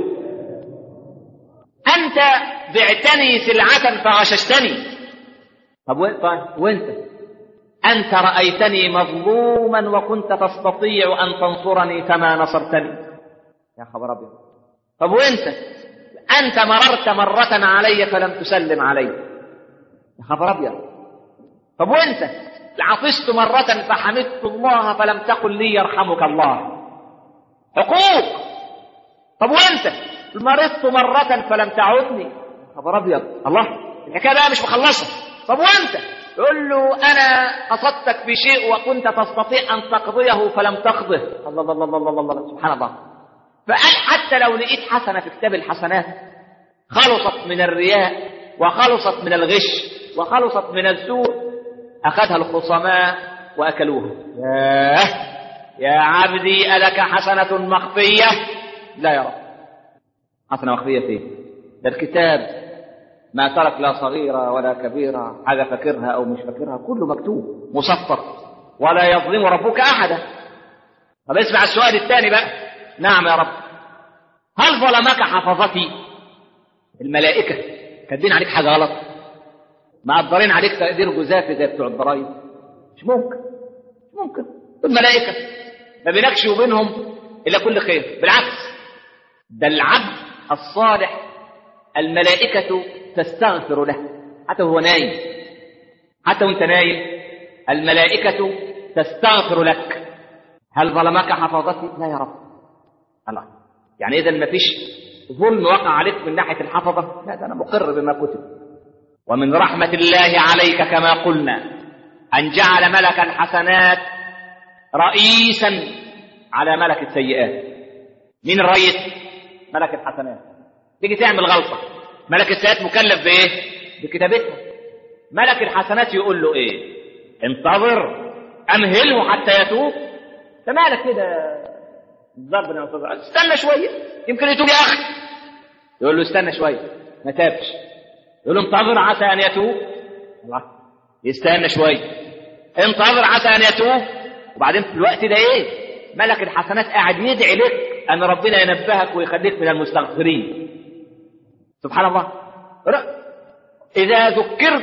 انت بعتني سلعه فغششتني طب وين- طيب وانت انت رايتني مظلوما وكنت تستطيع ان تنصرني فما نصرتني يا خبر ابيض طب وانت انت مررت مره علي فلم تسلم علي يا خبر ابيض طب وانت عطست مرة فحمدت الله فلم تقل لي يرحمك الله حقوق طب وانت مرضت مرة فلم تعدني خبر ابيض الله الحكاية بقى مش مخلصة طب وانت يقول له انا قصدتك بشيء وكنت تستطيع ان تقضيه فلم تقضه الله الله الله الله الله, الله. سبحان الله فقال حتى لو لقيت حسنة في كتاب الحسنات خلصت من الرياء وخلصت من الغش وخلصت من السوء أخذها الخصماء وأكلوها ياه يا عبدي ألك حسنة مخفية لا يا رب حسنة مخفية فيه ده الكتاب ما ترك لا صغيرة ولا كبيرة حاجة فاكرها أو مش فاكرها كله مكتوب مسطر ولا يظلم ربك أحدا طب اسمع السؤال الثاني بقى نعم يا رب هل ظلمك حفظتي الملائكة كاتبين عليك حاجة غلط مقدرين عليك تقدير جزافي زي بتوع الضرايب مش ممكن مش ممكن الملائكة ما بينكش وبينهم إلا كل خير بالعكس ده العبد الصالح الملائكة تستغفر له حتى وهو نايم حتى وانت نايم الملائكة تستغفر لك هل ظلمك حفظتي؟ لا يا رب الله يعني إذا ما فيش ظلم وقع عليك من ناحية الحفظة لا ده أنا مقر بما كتب ومن رحمة الله عليك كما قلنا أن جعل ملك الحسنات رئيسا على ملك السيئات مين الرئيس؟ ملك الحسنات تيجي تعمل غلطة ملك السيئات مكلف بإيه؟ بكتابتها ملك الحسنات يقول له إيه؟ انتظر أمهله حتى يتوب ده مالك كده ضرب يا أستاذ استنى شوية يمكن يتوب يا أخي يقول له استنى شوية ما تابش يقول له انتظر عسى أن يتوب الله يستنى شوية انتظر عسى أن يتوب وبعدين في الوقت ده إيه ملك الحسنات قاعد يدعي لك أن ربنا ينبهك ويخليك من المستغفرين سبحان الله إذا ذكرت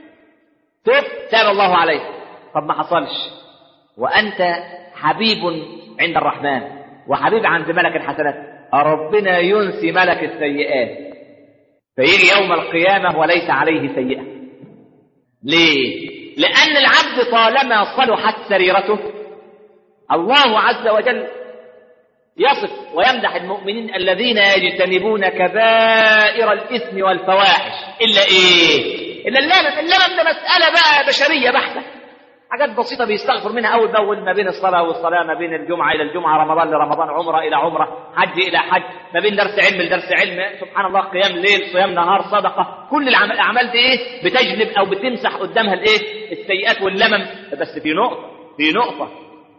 تب تاب الله عليك طب ما حصلش وأنت حبيب عند الرحمن وحبيب عند ملك الحسنات ربنا ينسي ملك السيئات فيجي يوم القيامة وليس عليه سيئة ليه؟ لأن العبد طالما صلحت سريرته الله عز وجل يصف ويمدح المؤمنين الذين يجتنبون كبائر الإثم والفواحش إلا إيه؟ إلا اللمم اللمم ده مسألة بقى بشرية بحتة حاجات بسيطة بيستغفر منها أول بأول ما بين الصلاة والصلاة ما بين الجمعة إلى الجمعة رمضان لرمضان عمرة إلى عمرة حج إلى حج ما بين درس علم لدرس علم سبحان الله قيام ليل صيام نهار صدقة كل العمل- الأعمال دي إيه بتجلب أو بتمسح قدامها الإيه السيئات واللمم بس في نقطة في نقطة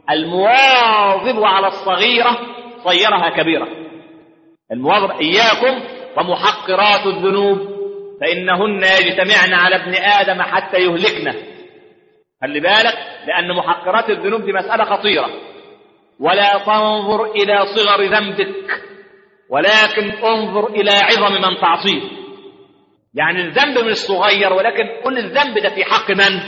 المواظب على الصغيرة صيرها كبيرة المواظب إياكم ومحقرات الذنوب فإنهن يجتمعن على ابن آدم حتى يهلكنه خلي بالك لأن محقرات الذنوب دي مسألة خطيرة ولا تنظر إلى صغر ذنبك ولكن انظر إلى عظم من تعصيه يعني الذنب مش صغير ولكن كل الذنب ده في حق من؟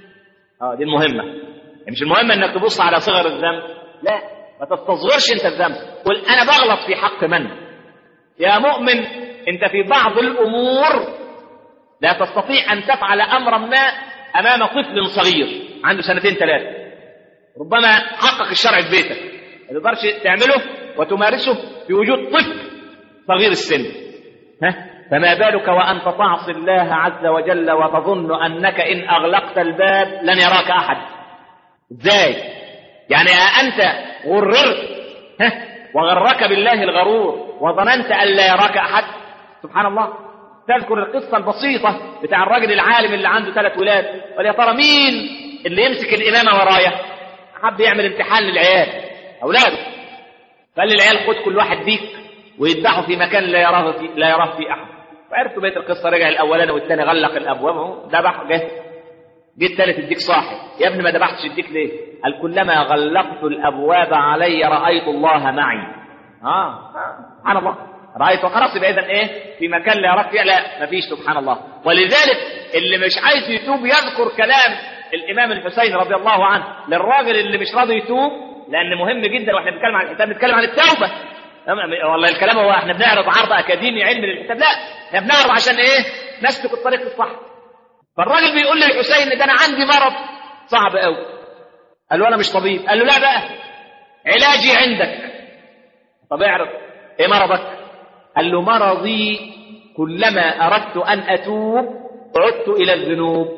اه دي المهمة يعني مش المهم انك تبص على صغر الذنب لا ما تستصغرش انت الذنب قل انا بغلط في حق من يا مؤمن انت في بعض الامور لا تستطيع ان تفعل امرا ما امام طفل صغير عنده سنتين ثلاثه ربما حقق الشرع في بيتك ما تقدرش تعمله وتمارسه في وجود طفل صغير السن ها فما بالك وانت تعصي الله عز وجل وتظن انك ان اغلقت الباب لن يراك احد ازاي يعني انت غررت ها وغرك بالله الغرور وظننت ان لا يراك احد سبحان الله تذكر القصة البسيطة بتاع الراجل العالم اللي عنده ثلاث ولاد قال يا ترى مين اللي يمسك الإمامة ورايا حب يعمل امتحان للعيال أولاده قال للعيال خد كل واحد بيك ويذبحوا في مكان لا يراه في لا يراه في أحد وعرفتوا بيت القصة رجع الأولاني والثاني غلق الأبواب اهو ذبح جه جه الثالث يديك صاحي يا ابني ما ذبحتش يديك ليه؟ قال كلما غلقت الأبواب علي رأيت الله معي اه سبحان الله رأيت خلاص يبقى إذا إيه في مكان لا يراك فيه لا مفيش سبحان الله ولذلك اللي مش عايز يتوب يذكر كلام الإمام الحسين رضي الله عنه للراجل اللي مش راضي يتوب لأن مهم جدا واحنا بنتكلم عن الكتاب بنتكلم عن التوبة والله الكلام هو احنا بنعرض عرض أكاديمي علمي للكتاب لا احنا بنعرض عشان إيه نسلك الطريق الصح فالراجل بيقول للحسين ده أنا عندي مرض صعب قوي قال له أنا مش طبيب قال له لا بقى علاجي عندك طب اعرض ايه مرضك قال له مرضي كلما أردت أن أتوب عدت إلى الذنوب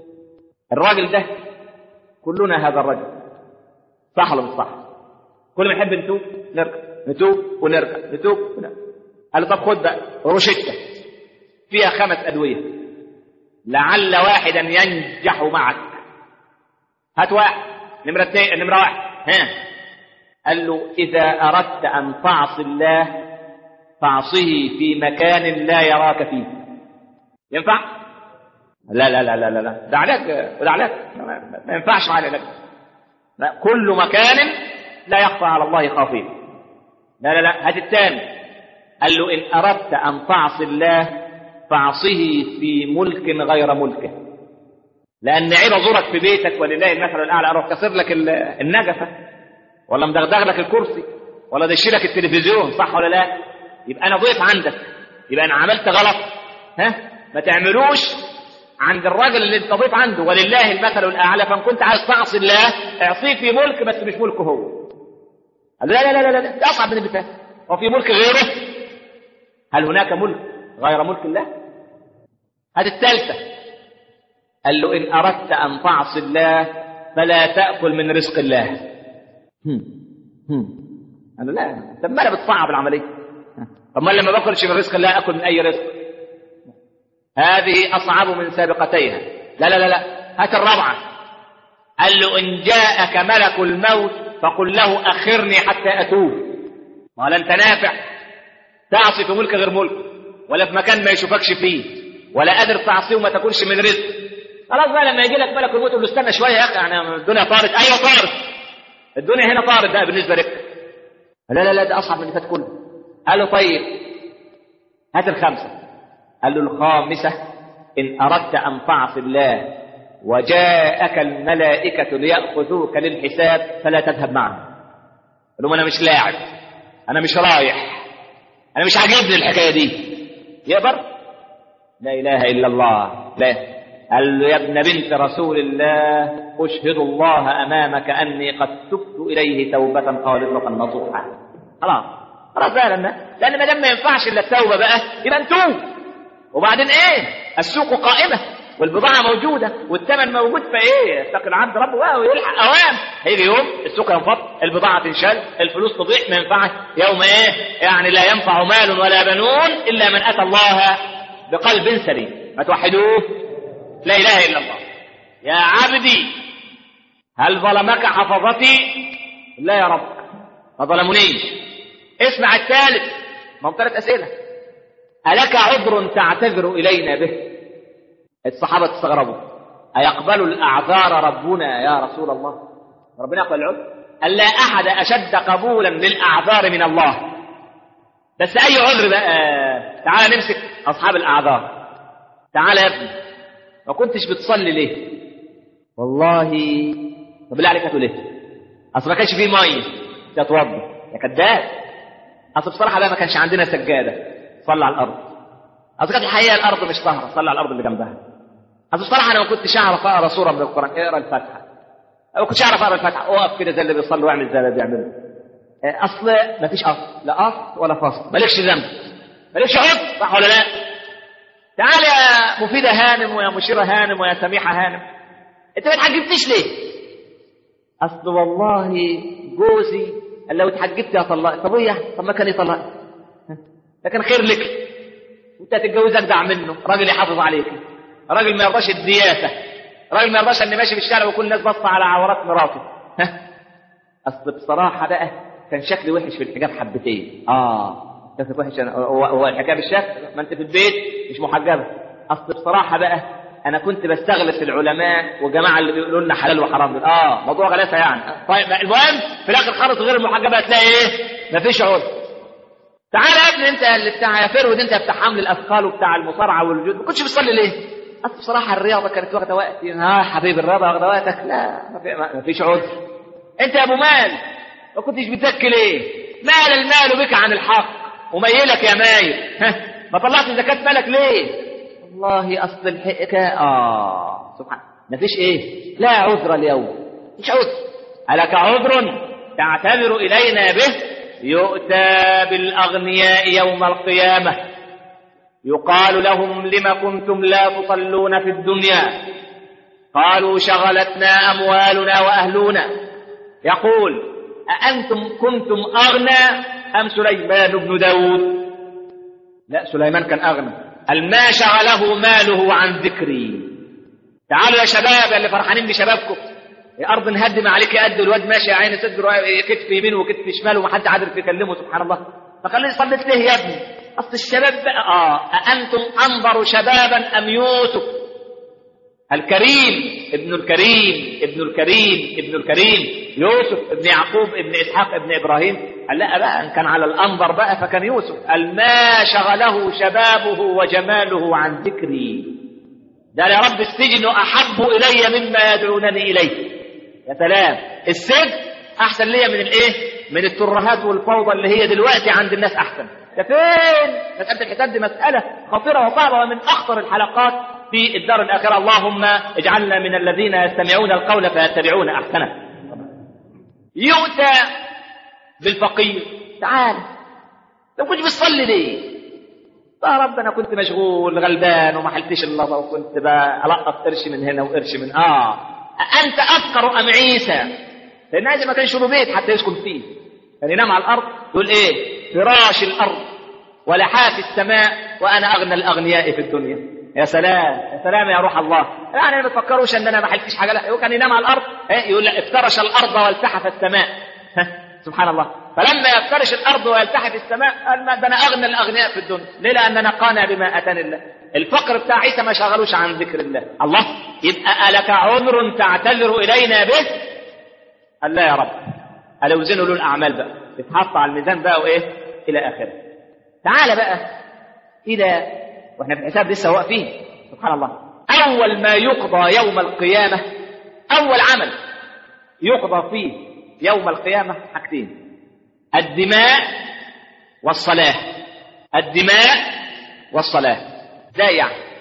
الراجل ده كلنا هذا الرجل صح ولا مش صح كل ما نحب نتوب نرجع نتوب ونرجع نتوب ونرجع قال له طب خد بقى روشتة فيها خمس أدوية لعل واحدا ينجح معك هات واحد نمرة اثنين نمرة واحد ها قال له إذا أردت أن تعصي الله فاعصه في مكان لا يراك فيه ينفع لا لا لا لا لا, لا. ده علاج ده علاج ما ينفعش مع العلاج لا كل مكان لا يخفى على الله خافيه لا لا لا هات الثاني قال له إن أردت أن تعصي الله فاعصه في ملك غير ملكه لأن عيب أزورك في بيتك ولله المثل الأعلى أروح كسر لك النجفة ولا مدغدغ لك الكرسي ولا دشي لك التلفزيون صح ولا لا يبقى انا ضيف عندك يبقى انا عملت غلط ها ما تعملوش عند الراجل اللي انت ضيف عنده ولله المثل الاعلى فان كنت عايز تعصي الله اعصيه في ملك بس مش ملكه هو قال لا لا لا لا لا ده اصعب من اللي فات هو في ملك غيره هل هناك ملك غير ملك الله هذه الثالثه قال له ان اردت ان تعصي الله فلا تاكل من رزق الله هم. هم. قال له لا طب ما انا بتصعب العمليه طب ما لما باكلش من رزق الله اكل من اي رزق هذه اصعب من سابقتيها لا لا لا لا هات الرابعه قال له ان جاءك ملك الموت فقل له اخرني حتى اتوب قال انت نافع تعصي في ملك غير ملك ولا في مكان ما يشوفكش فيه ولا قادر تعصيه وما تاكلش من رزق خلاص بقى لما يجي لك ملك الموت تقول له استنى شويه يا اخي يعني الدنيا طارت ايوه طارت الدنيا هنا طارت بقى بالنسبه لك لا لا لا ده اصعب من اللي فات كله قال له طيب هات الخمسة قال له الخامسة إن أردت أن تعصي الله وجاءك الملائكة ليأخذوك للحساب فلا تذهب معهم قال لهم أنا مش لاعب أنا مش رايح أنا مش عاجبني الحكاية دي يقدر لا إله إلا الله لا قال له يا ابن بنت رسول الله أشهد الله أمامك أني قد تبت إليه توبة خالصة نصوحا خلاص خلاص بقى لأن لأن ما دام ما ينفعش إلا التوبة بقى يبقى نتوب وبعدين إيه السوق قائمة والبضاعة موجودة والثمن موجود فإيه يتقي العبد ربه بقى ويلحق أوام هيجي يوم السوق ينفض البضاعة تنشال الفلوس تضيع ما ينفعش يوم إيه يعني لا ينفع مال ولا بنون إلا من أتى الله بقلب سليم ما توحدوه لا إله إلا الله يا عبدي هل ظلمك حفظتي لا يا رب ما ظلمونيش اسمع الثالث ما هم ثلاث أسئلة ألك عذر تعتذر إلينا به الصحابة استغربوا أيقبل الأعذار ربنا يا رسول الله ربنا يقبل العذر أن لا أحد أشد قبولا للأعذار من الله بس أي عذر بقى تعال نمسك أصحاب الأعذار تعال يا ابني ما كنتش بتصلي ليه والله طب بالله عليك هتقول ايه اصل ما كانش فيه ميه تتوضا يا كذاب اصل بصراحه بقى ما كانش عندنا سجاده صلى على الارض اصل كانت الحقيقه الارض مش طاهره صلى على الارض اللي جنبها اصل بصراحه انا ما كنتش اعرف اقرا سوره من القران اقرا الفاتحه ما كنتش اعرف اقرا الفاتحه اقف كده زي اللي بيصلي واعمل زي اللي بيعمله اصل ما فيش اصل لا اصل ولا فصل مالكش ذنب مالكش عذر صح ولا لا تعال يا مفيدة هانم ويا مشيرة هانم ويا سميحة هانم انت ما اتحجبتش ليه اصل والله جوزي قال لو اتحجبت يا طلاق طب ايه طب ما كان يطلق ده كان خير لك وانت هتتجوز اجدع منه راجل يحافظ عليك راجل ما يرضاش الدياسه راجل ما يرضاش ان ماشي في الشارع وكل الناس باصه على عورات مراته اصل بصراحه بقى كان شكلي وحش في الحجاب حبتين اه شكلك وحش هو هو الحجاب الشكل ما انت في البيت مش محجبه اصل بصراحه بقى انا كنت بستغلس العلماء والجماعه اللي بيقولوا لنا حلال وحرام دول اه موضوع غلاسه يعني طيب المهم في الاخر خالص غير المحجبه هتلاقي ايه مفيش عذر تعالى يا ابني انت اللي بتاع يا فرود انت بتاع حمل الاثقال وبتاع المصارعه والوجود ما كنتش بتصلي ليه؟ اصل بصراحه الرياضه كانت واخده وقتي ها حبيبي الرياضه واخده وقتك لا ما فيش عذر انت يا ابو مال ما كنتش بتزكي ليه؟ مال المال بك عن الحق وميلك يا مايل ها ما طلعت زكاة مالك ليه والله أصل الحقيقة آه سبحان ما فيش إيه لا عذر اليوم مش عذر ألك عذر تعتذر إلينا به يؤتى بالأغنياء يوم القيامة يقال لهم لم كنتم لا تصلون في الدنيا قالوا شغلتنا أموالنا وأهلنا يقول أأنتم كنتم أغنى أم سليمان بن داود لا سليمان كان أغنى قال ما شغله ماله عن ذكري تعالوا يا شباب اللي فرحانين بشبابكم يا أرض نهدم عليك قد الواد ماشي يا عيني صدر كتف يمين وكتف شمال ومحد عارف يكلمه سبحان الله فخليني صليت ليه يا ابني أصل الشباب بقى آه أأنتم أنظر شبابا أم يوسف الكريم ابن الكريم ابن الكريم ابن الكريم يوسف ابن يعقوب ابن اسحاق ابن ابراهيم قال لا بقى ان كان على الانظر بقى فكان يوسف قال ما شغله شبابه وجماله عن ذكري ده يا رب السجن احب الي مما يدعونني اليه يا سلام السجن احسن ليا من الايه من الترهات والفوضى اللي هي دلوقتي عند الناس احسن ده فين مساله الحساب دي مساله خطيره وصعبه ومن اخطر الحلقات في الدار الآخرة اللهم اجعلنا من الذين يستمعون القول فيتبعون أحسنه يؤتى بالفقير تعال لو كنت بتصلي ليه يا رب انا كنت مشغول غلبان وما حلتش اللظه وكنت بلقط قرش من هنا وقرش من اه انت افقر ام عيسى لان عيسى ما كانش له بيت حتى يسكن فيه كان ينام على الارض يقول ايه فراش الارض ولحاف السماء وانا اغنى الاغنياء في الدنيا يا سلام يا سلام يا روح الله يعني ما تفكروش ان انا ما حلتش حاجه لا هو كان ينام على الارض يقول لا افترش الارض والتحف السماء سبحان الله فلما يفترش الارض ويلتحف السماء قال ده انا اغنى الاغنياء في الدنيا ليه لان انا قانع بما اتاني الله الفقر بتاع عيسى ما شغلوش عن ذكر الله الله يبقى الك عذر تعتذر الينا به قال لا يا رب قال وزنوا له الاعمال بقى تتحط على الميزان بقى وايه الى اخره تعال بقى الى واحنا في الحساب لسه واقفين سبحان الله اول ما يقضى يوم القيامه اول عمل يقضى فيه يوم القيامه حاجتين الدماء والصلاه الدماء والصلاه ازاي يعني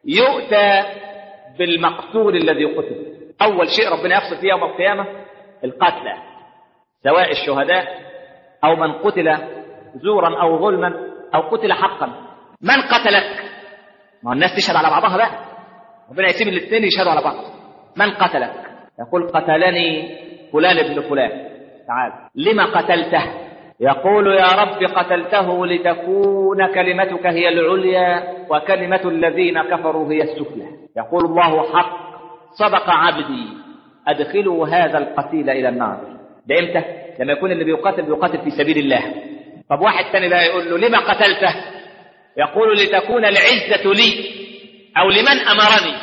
يؤتى بالمقتول الذي قتل أول شيء ربنا يفصل فيه يوم القيامة القتلى سواء الشهداء أو من قتل زورا أو ظلما أو قتل حقا من قتلك ما هو الناس تشهد على بعضها بقى ربنا يسيب الاثنين يشهدوا على بعض من قتلك يقول قتلني فلان ابن فلان تعال لما قتلته يقول يا رب قتلته لتكون كلمتك هي العليا وكلمة الذين كفروا هي السفلى يقول الله حق صدق عبدي أدخلوا هذا القتيل إلى النار ده إمتى؟ لما يكون اللي بيقاتل بيقاتل في سبيل الله طب واحد تاني بقى يقول له لما قتلته يقول لتكون العزة لي أو لمن أمرني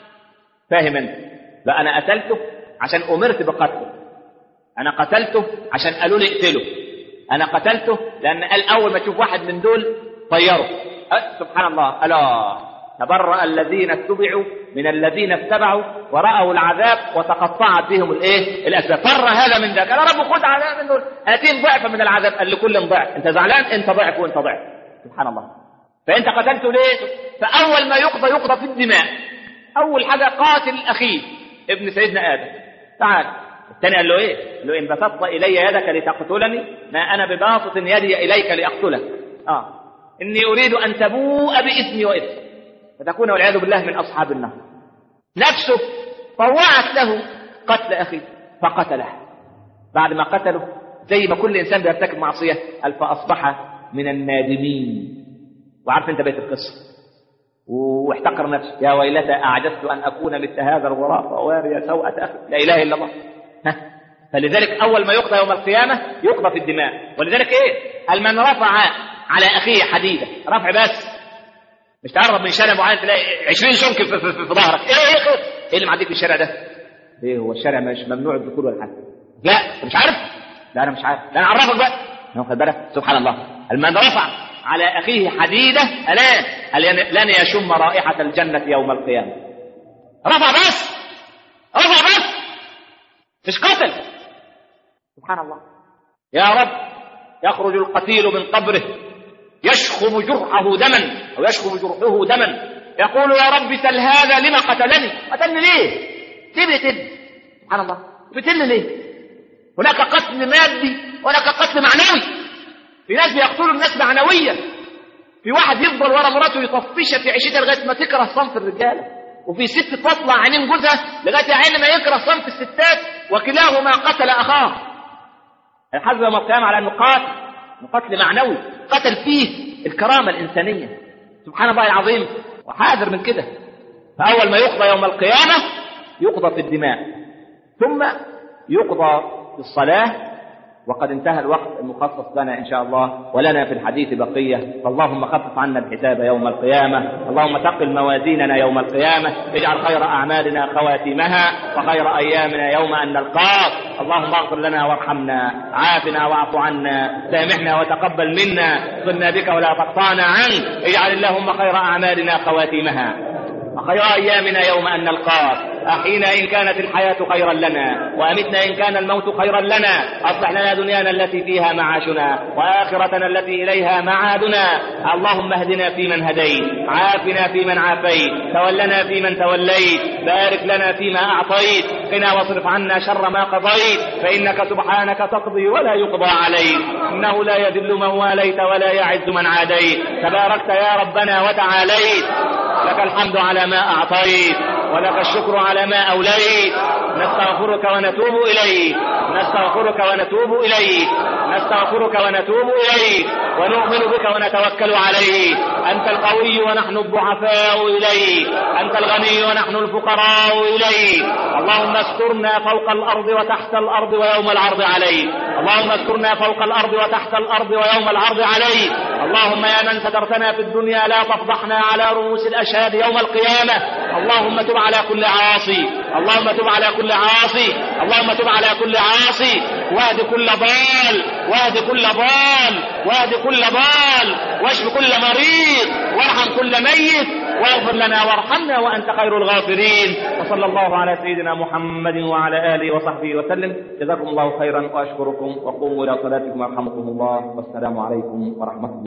فاهم أنت لا أنا قتلته عشان أمرت بقتله أنا قتلته عشان قالوا لي اقتله أنا قتلته لأن قال أول ما تشوف واحد من دول طيره أه سبحان الله ألا تبرأ الذين اتبعوا من الذين اتبعوا ورأوا العذاب وتقطعت بهم الايه الاسباب فر هذا من ذاك يا رب خد عذاب من دول اتين ضعفا من العذاب قال لكل ضعف انت زعلان انت ضعف وانت ضعف سبحان الله فانت قتلته ليه فاول ما يقضى يقضى في الدماء اول حاجه قاتل اخيه ابن سيدنا ادم تعال الثاني قال له ايه قال له ان بسطت الي يدك لتقتلني ما انا بباسط يدي اليك لاقتلك اه اني اريد ان تبوء باثمي واثمك فتكون والعياذ بالله من اصحاب النار نفسه طوعت له قتل اخيه فقتله بعد ما قتله زي ما كل انسان بيرتكب معصيه قال فاصبح من النادمين وعارف انت بيت القصه واحتقر نفسه يا ويلتى اعجزت ان اكون مثل هذا الغراب وواري سوءة اخي لا اله الا الله ها فلذلك اول ما يقضى يوم القيامه يقضى في الدماء ولذلك ايه قال من رفع على اخيه حديده رفع بس مش تقرب من شارع معين تلاقي 20 سمك في, في, في, في ظهرك ايه ايه خير ايه اللي معديك في الشارع ده ايه هو الشارع مش ممنوع الدخول ولا حاجه لا مش عارف لا انا مش عارف لا انا اعرفك بقى واخد بالك سبحان الله من رفع على اخيه حديده الان لن يشم رائحه الجنه يوم القيامه رفع بس رفع بس مش قتل سبحان الله يا رب يخرج القتيل من قبره يشخب جرحه دما أو يشخب جرحه دما يقول يا رب سل هذا لما قتلني قتلني ليه ليه بيقتلني سبحان الله بيقتلني ليه هناك قتل مادي وهناك قتل معنوي في ناس بيقتلوا الناس معنويا في واحد يفضل ورا مراته يطفشها في عيشتها لغايه ما تكره صنف الرجاله وفي ست تطلع عينين جوزها لغايه عين ما يكره صنف الستات وكلاهما قتل اخاه الحزب يوم القيامه على انه قاتل قتل معنوي قتل فيه الكرامة الإنسانية سبحان الله العظيم وحاذر من كده فأول ما يقضى يوم القيامة يقضى في الدماء ثم يقضى في الصلاة وقد انتهى الوقت المخصص لنا إن شاء الله ولنا في الحديث بقية فاللهم خفف عنا الحساب يوم القيامة اللهم ثقل موازيننا يوم القيامة اجعل خير أعمالنا خواتيمها وخير أيامنا يوم أن نلقاك اللهم اغفر لنا وارحمنا عافنا واعف عنا سامحنا وتقبل منا صلنا بك ولا تقطعنا عنك اجعل اللهم خير أعمالنا خواتيمها وخير أيامنا يوم أن نلقاك أحينا إن كانت الحياة خيرا لنا وأمتنا إن كان الموت خيرا لنا أصلح لنا دنيانا التي فيها معاشنا وآخرتنا التي إليها معادنا اللهم اهدنا فيمن هديت عافنا فيمن عافيت تولنا فيمن توليت بارك لنا فيما أعطيت قنا واصرف عنا شر ما قضيت فإنك سبحانك تقضي ولا يقضى عليك إنه لا يذل من واليت ولا يعز من عاديت تباركت يا ربنا وتعاليت لك الحمد على ما أعطيت ولك الشكر على ما أوليت نستغفرك ونتوب إليك نستغفرك ونتوب إليك نستغفرك ونتوب إليك ونؤمن بك ونتوكل عليك أنت القوي ونحن الضعفاء إليك أنت الغني ونحن الفقراء إليك اللهم استرنا فوق الأرض وتحت الأرض ويوم العرض عليك اللهم استرنا فوق الأرض وتحت الأرض ويوم العرض عليك اللهم يا من سترتنا في الدنيا لا تفضحنا على رؤوس الأشهاد يوم القيامة اللهم تب على كل عاصي اللهم تب على كل عاصي اللهم تب على كل عاصي واهد كل ضال واهد كل ضال واهد كل ضال واشف كل مريض وارحم كل ميت واغفر لنا وارحمنا وانت خير الغافرين وصلى الله على سيدنا محمد وعلى اله وصحبه وسلم جزاكم الله خيرا واشكركم وقوموا الى صلاتكم يرحمكم الله والسلام عليكم ورحمه الله